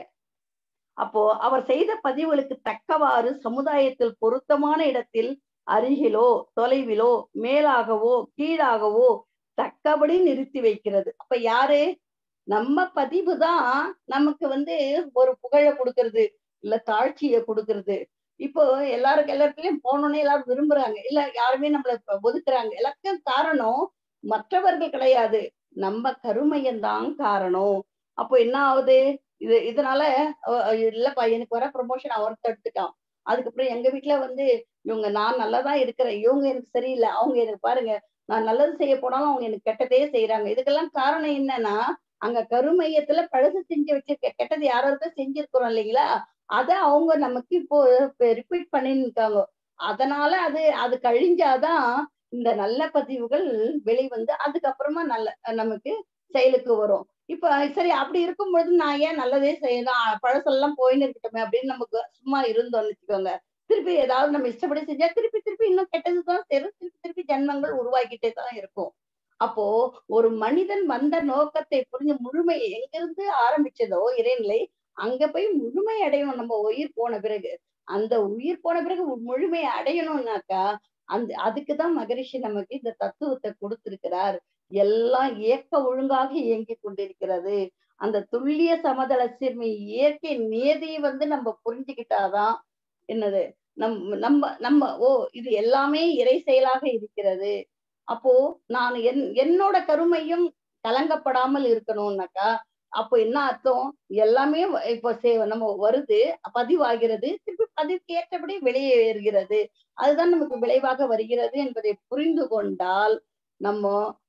அப்போ அவர் செய்த பதிவுகளுக்கு தக்கவாறு சமுதாயத்தில் பொருத்தமான இடத்தில் அருகிலோ தொலைவிலோ மேலாகவோ கீழாகவோ தக்கபடி நிறுத்தி வைக்கிறது அப்ப யாரு நம்ம பதிவு தான் நமக்கு வந்து ஒரு புகழ கொடுக்கறது இல்ல தாழ்ச்சிய கொடுக்கறது இப்போ எல்லாருக்கும் எல்லாத்துலயும் போனோன்னே எல்லாரும் விரும்புறாங்க இல்ல யாருமே நம்மள இப்ப ஒதுக்குறாங்க எல்லாத்துக்கும் காரணம் மற்றவர்கள் கிடையாது நம்ம கருமையன் தான் காரணம் அப்போ என்ன ஆகுது இது இதனால அஹ் அஹ் இல்லப்பா எனக்கு வர ப்ரொமோஷன் அவர் தடுத்துட்டான் அதுக்கப்புறம் எங்க வீட்டுல வந்து இவங்க நான் நல்லதா இருக்கிறேன் இவங்க எனக்கு சரியில்லை அவங்க எனக்கு பாருங்க நான் நல்லது செய்ய போனாலும் அவங்க எனக்கு கெட்டதே செய்யறாங்க இதுக்கெல்லாம் காரணம் என்னன்னா அங்க கருமையத்துல பழசு செஞ்சு வச்சிருக்க கெட்டது யாராவது செஞ்சிருக்கிறோம் இல்லைங்களா அத அவங்க நமக்கு இப்போ ரிப்பீட் பண்ணிருக்காங்க அதனால அது அது கழிஞ்சாதான் இந்த நல்ல பதிவுகள் வெளிவந்து அதுக்கப்புறமா நல்ல நமக்கு செயலுக்கு வரும் இப்ப சரி அப்படி இருக்கும்பொழுது நான் ஏன் நல்லதே செய்யணும் பழசெல்லாம் போயின்னு இருக்கட்டுமே அப்படின்னு நமக்கு சும்மா இருந்தோம்னு வச்சுக்கோங்க திருப்பி ஏதாவது நம்ம இஷ்டப்படி செஞ்சா திருப்பி திருப்பி இன்னும் கெட்டதுதான் சேரும் திருப்பி திருப்பி ஜென்மங்கள் உருவாக்கிட்டே தான் இருக்கும் அப்போ ஒரு மனிதன் வந்த நோக்கத்தை புரிஞ்சு முழுமை எங்கிருந்து ஆரம்பிச்சதோ இறைநிலை அங்க போய் முழுமை அடையணும் நம்ம உயிர் போன பிறகு அந்த உயிர் போன பிறகு முழுமை அடையணும்னாக்கா அந்த அதுக்குதான் மகரிஷி நமக்கு இந்த தத்துவத்தை கொடுத்திருக்கிறார் எல்லாம் இயக்க ஒழுங்காக இயங்கி கொண்டிருக்கிறது அந்த துல்லிய சமதள சீர்மை இயற்கை நியதியை வந்து நம்ம புரிஞ்சுக்கிட்டாதான் என்னது நம் நம்ம நம்ம ஓ இது எல்லாமே இறை செயலாக இருக்கிறது அப்போ நான் என் என்னோட கருமையும் கலங்கப்படாமல் இருக்கணும்னாக்கா அப்போ என்ன அர்த்தம் எல்லாமே வ- இப்போ சே நம்ம வருது பதிவாகிறது திருப்பி பதிவுக்கு ஏற்றபடி வெளியேறுகிறது அதுதான் நமக்கு விளைவாக வருகிறது என்பதை புரிந்து கொண்டால் நம்ம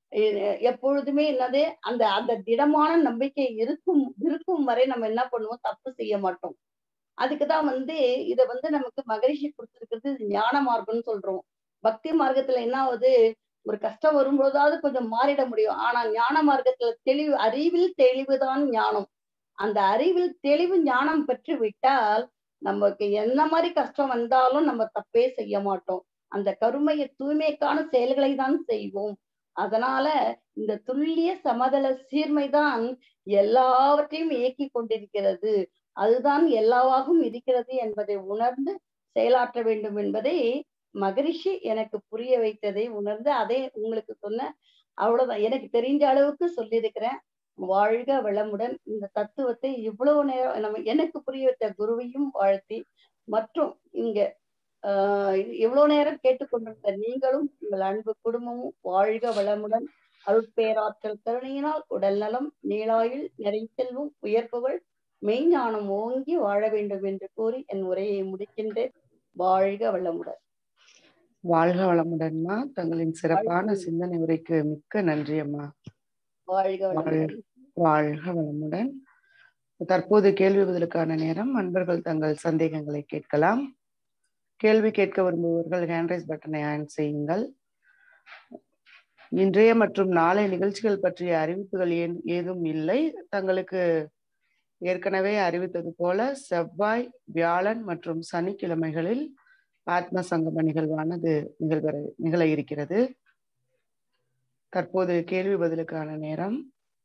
எ- எப்பொழுதுமே என்னது அந்த அந்த திடமான நம்பிக்கை இருக்கும் இருக்கும் வரை நம்ம என்ன பண்ணுவோம் தப்பு செய்ய மாட்டோம் அதுக்குதான் வந்து இத வந்து நமக்கு மகரிஷி கொடுத்திருக்கிறது ஞான மார்க்கம்னு சொல்றோம் பக்தி மார்க்கத்துல என்ன ஆகுது ஒரு கஷ்டம் வரும்போதாவது கொஞ்சம் மாறிட முடியும் ஆனா ஞான மார்க்கத்துல தெளிவு அறிவில் தெளிவுதான் ஞானம் அந்த அறிவில் தெளிவு ஞானம் பெற்று விட்டால் நமக்கு என்ன மாதிரி கஷ்டம் வந்தாலும் நம்ம தப்பே செய்ய மாட்டோம் அந்த கருமைய தூய்மைக்கான செயல்களை தான் செய்வோம் அதனால இந்த துல்லிய சமதள சீர்மைதான் எல்லாவற்றையும் இயக்கி கொண்டிருக்கிறது அதுதான் எல்லாவாகவும் இருக்கிறது என்பதை உணர்ந்து செயலாற்ற வேண்டும் என்பதை மகரிஷி எனக்கு புரிய வைத்ததை உணர்ந்து அதை உங்களுக்கு சொன்ன அவ்வளவுதான் எனக்கு தெரிஞ்ச அளவுக்கு சொல்லியிருக்கிறேன் வாழ்க வளமுடன் இந்த தத்துவத்தை இவ்வளவு நேரம் நம்ம எனக்கு புரிய வைத்த குருவையும் வாழ்த்தி மற்றும் இங்க ஆஹ் இவ்வளவு நேரம் கேட்டுக்கொண்டிருந்த நீங்களும் உங்கள் அன்பு குடும்பமும் வாழ்க வளமுடன் அருட்பேராற்றல் கருணையினால் உடல் நலம் நீளாயில் நிறை செல்வம் உயர்ப்புகள் மெய்ஞானம் ஓங்கி வாழ வேண்டும் என்று கூறி என் உரையை முடிக்கின்றேன் வாழ்க வளமுடன் வாழ்க வளமுடன்மா தங்களின் சிறப்பான வாழ்க. சிந்தனை உரைக்கு மிக்க நன்றி அம்மா வாழ்க வளமுடன் வாழ்க வளமுடன் தற்போது கேள்வி பதிலுக்கான நேரம் அன்பர்கள் தங்கள் சந்தேகங்களை கேட்கலாம் கேள்வி கேட்க விரும்புபவர்கள் ஹேண்ட்ரைஸ் பட்டனை ஆன் செய்யுங்கள் இன்றைய மற்றும் நாளை நிகழ்ச்சிகள் பற்றிய அறிவிப்புகள் ஏன் ஏதும் இல்லை தங்களுக்கு ஏற்கனவே அறிவித்தது போல செவ்வாய் வியாழன் மற்றும் சனிக்கிழமைகளில் ஆத்ம சங்கம நிகழ்வானது நிகழ்வர நிகழ இருக்கிறது தற்போது கேள்வி பதிலுக்கான நேரம்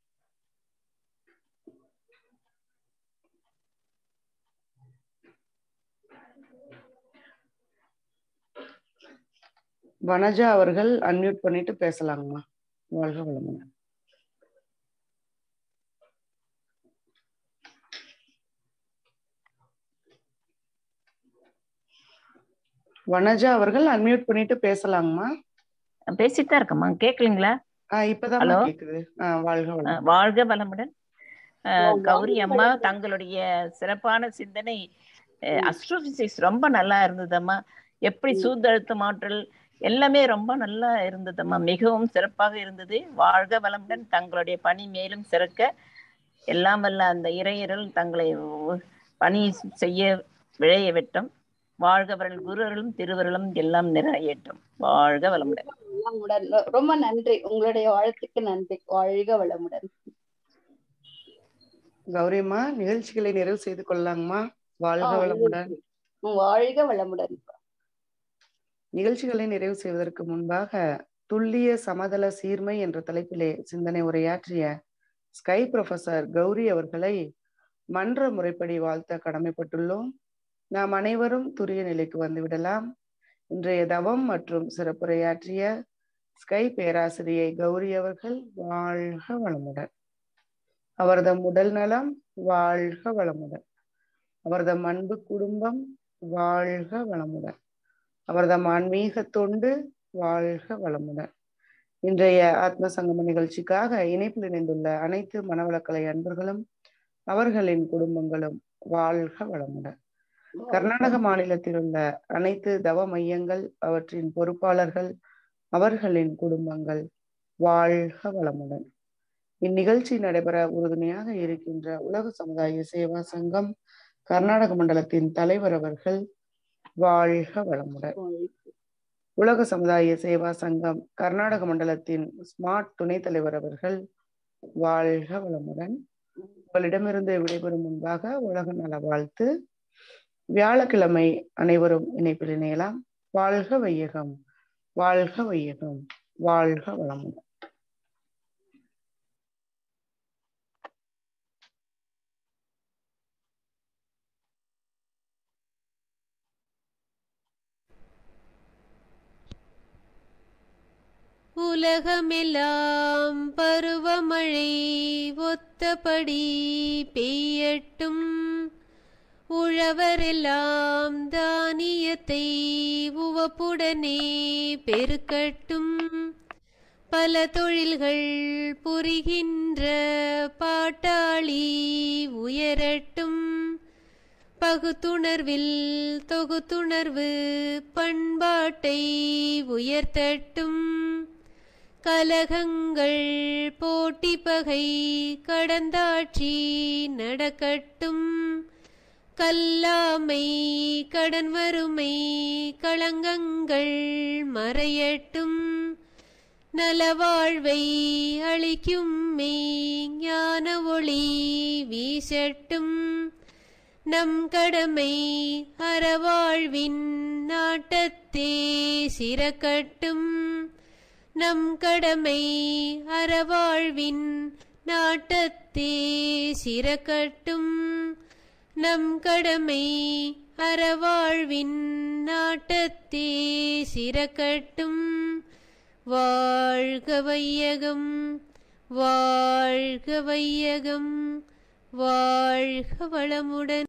வனஜா அவர்கள் அன்மியூட் பண்ணிட்டு பேசலாங்கம்மா வாழ்க வளமுடன் வனஜா அவர்கள் அன்மியூட் பண்ணிட்டு பேசலாங்கம்மா பேசிட்டு தான் இருக்கம்மா கேட்கலீங்களா ஆஹ் இப்பதான் Hello? கேக்குது ஆஹ் வாழ்க அஹ் வளமுடன் வாழ்க வளமுடன் அஹ் வாழ்க கௌரி அம்மா வளமுடன். தங்களுடைய சிறப்பான சிந்தனை ம். அஸ்ட்ரோபிசிக்ஸ் ரொம்ப நல்லா இருந்ததம்மா எப்படி ம். சூழ்ந்தழுத்த மாற்றல் எல்லாமே ரொம்ப நல்லா இருந்ததம்மா மிகவும் சிறப்பாக இருந்தது வாழ்க வளமுடன் தங்களுடைய பணி மேலும் சிறக்க எல்லாம் வல்ல அந்த இறையர்கள் தங்களை உ- பணி செய்ய விழைய வெட்டும் வாழ்க வரல் குருவர்களும் திருவர்களும் எல்லாம் நிறையட்டும் வாழ்க வளமுடன் வளமுடன் ரொம்ப நன்றி உங்களுடைய வாழ்த்துக்கு நன்றி வாழ்க வளமுடன் கௌரியம்மா நிகழ்ச்சிகளை நிறைவு செய்து கொள்ளலாங்கம்மா வாழ்க ஆ, வளமுடன் ம், வாழ்க வளமுடன் நிகழ்ச்சிகளை நிறைவு செய்வதற்கு முன்பாக துல்லிய சமதள சீர்மை என்ற தலைப்பிலே சிந்தனை உரையாற்றிய ஸ்கை ப்ரொஃபசர் கௌரி அவர்களை மன்ற முறைப்படி வாழ்த்த கடமைப்பட்டுள்ளோம் நாம் அனைவரும் துரிய நிலைக்கு வந்துவிடலாம் இன்றைய தவம் மற்றும் சிறப்புரையாற்றிய ஸ்கை பேராசிரியை கௌரி அவர்கள் வாழ்க வளமுடன் அவர்தம் உடல் நலம் வாழ்க வளமுடன் அவர்தம் அன்பு குடும்பம் வாழ்க வளமுடன் அவர்தம் ஆன்மீக தொண்டு வாழ்க வளமுடன் இன்றைய ஆத்ம சங்கம நிகழ்ச்சிக்காக இணைப்பில் இணைந்துள்ள அனைத்து மனவளக்கலை அன்பர்களும் அவர்களின் குடும்பங்களும் வாழ்க வளமுடன் கர்நாடக மாநிலத்தில் உள்ள அனைத்து தவ மையங்கள் அவற்றின் பொறுப்பாளர்கள் அவர்களின் குடும்பங்கள் வாழ்க வளமுடன் இந்நிகழ்ச்சி நடைபெற உறுதுணையாக இருக்கின்ற உலக சமுதாய சேவா சங்கம் கர்நாடக மண்டலத்தின் தலைவர் அவர்கள் வாழ்க வளமுடன் உலக சமுதாய சேவா சங்கம் கர்நாடக மண்டலத்தின் ஸ்மார்ட் துணைத் தலைவர் அவர்கள் வாழ்க வளமுடன் உங்களிடமிருந்து விடைபெறும் முன்பாக உலக நல வாழ்த்து வியாழக்கிழமை அனைவரும் இணைப்பில் இணையலாம் வாழ்க வையகம் வாழ்க வையகம் வாழ்க வளமுடன் உலகமெல்லாம் பருவமழை ஒத்தபடி பெய்யட்டும் உழவரெல்லாம் தானியத்தை உவப்புடனே பெருக்கட்டும் பல தொழில்கள் புரிகின்ற பாட்டாளி உயரட்டும் பகுத்துணர்வில் தொகுத்துணர்வு பண்பாட்டை உயர்த்தட்டும் கலகங்கள் போட்டி பகை கடந்தாட்சி நடக்கட்டும் கல்லாமை கடன் வறுமை களங்கங்கள் மறையட்டும் நலவாழ்வை அளிக்கும் மெய் ஞான ஒளி வீசட்டும் நம் கடமை அறவாழ்வின் நாட்டத்தே சிறக்கட்டும் நம் கடமை அறவாழ்வின் நாட்டத்தே சிறக்கட்டும் நம் கடமை அறவாழ்வின் நாட்டத்தே சிறக்கட்டும் வாழ்க வையகம் வாழ்க வையகம் வாழ்க வளமுடன்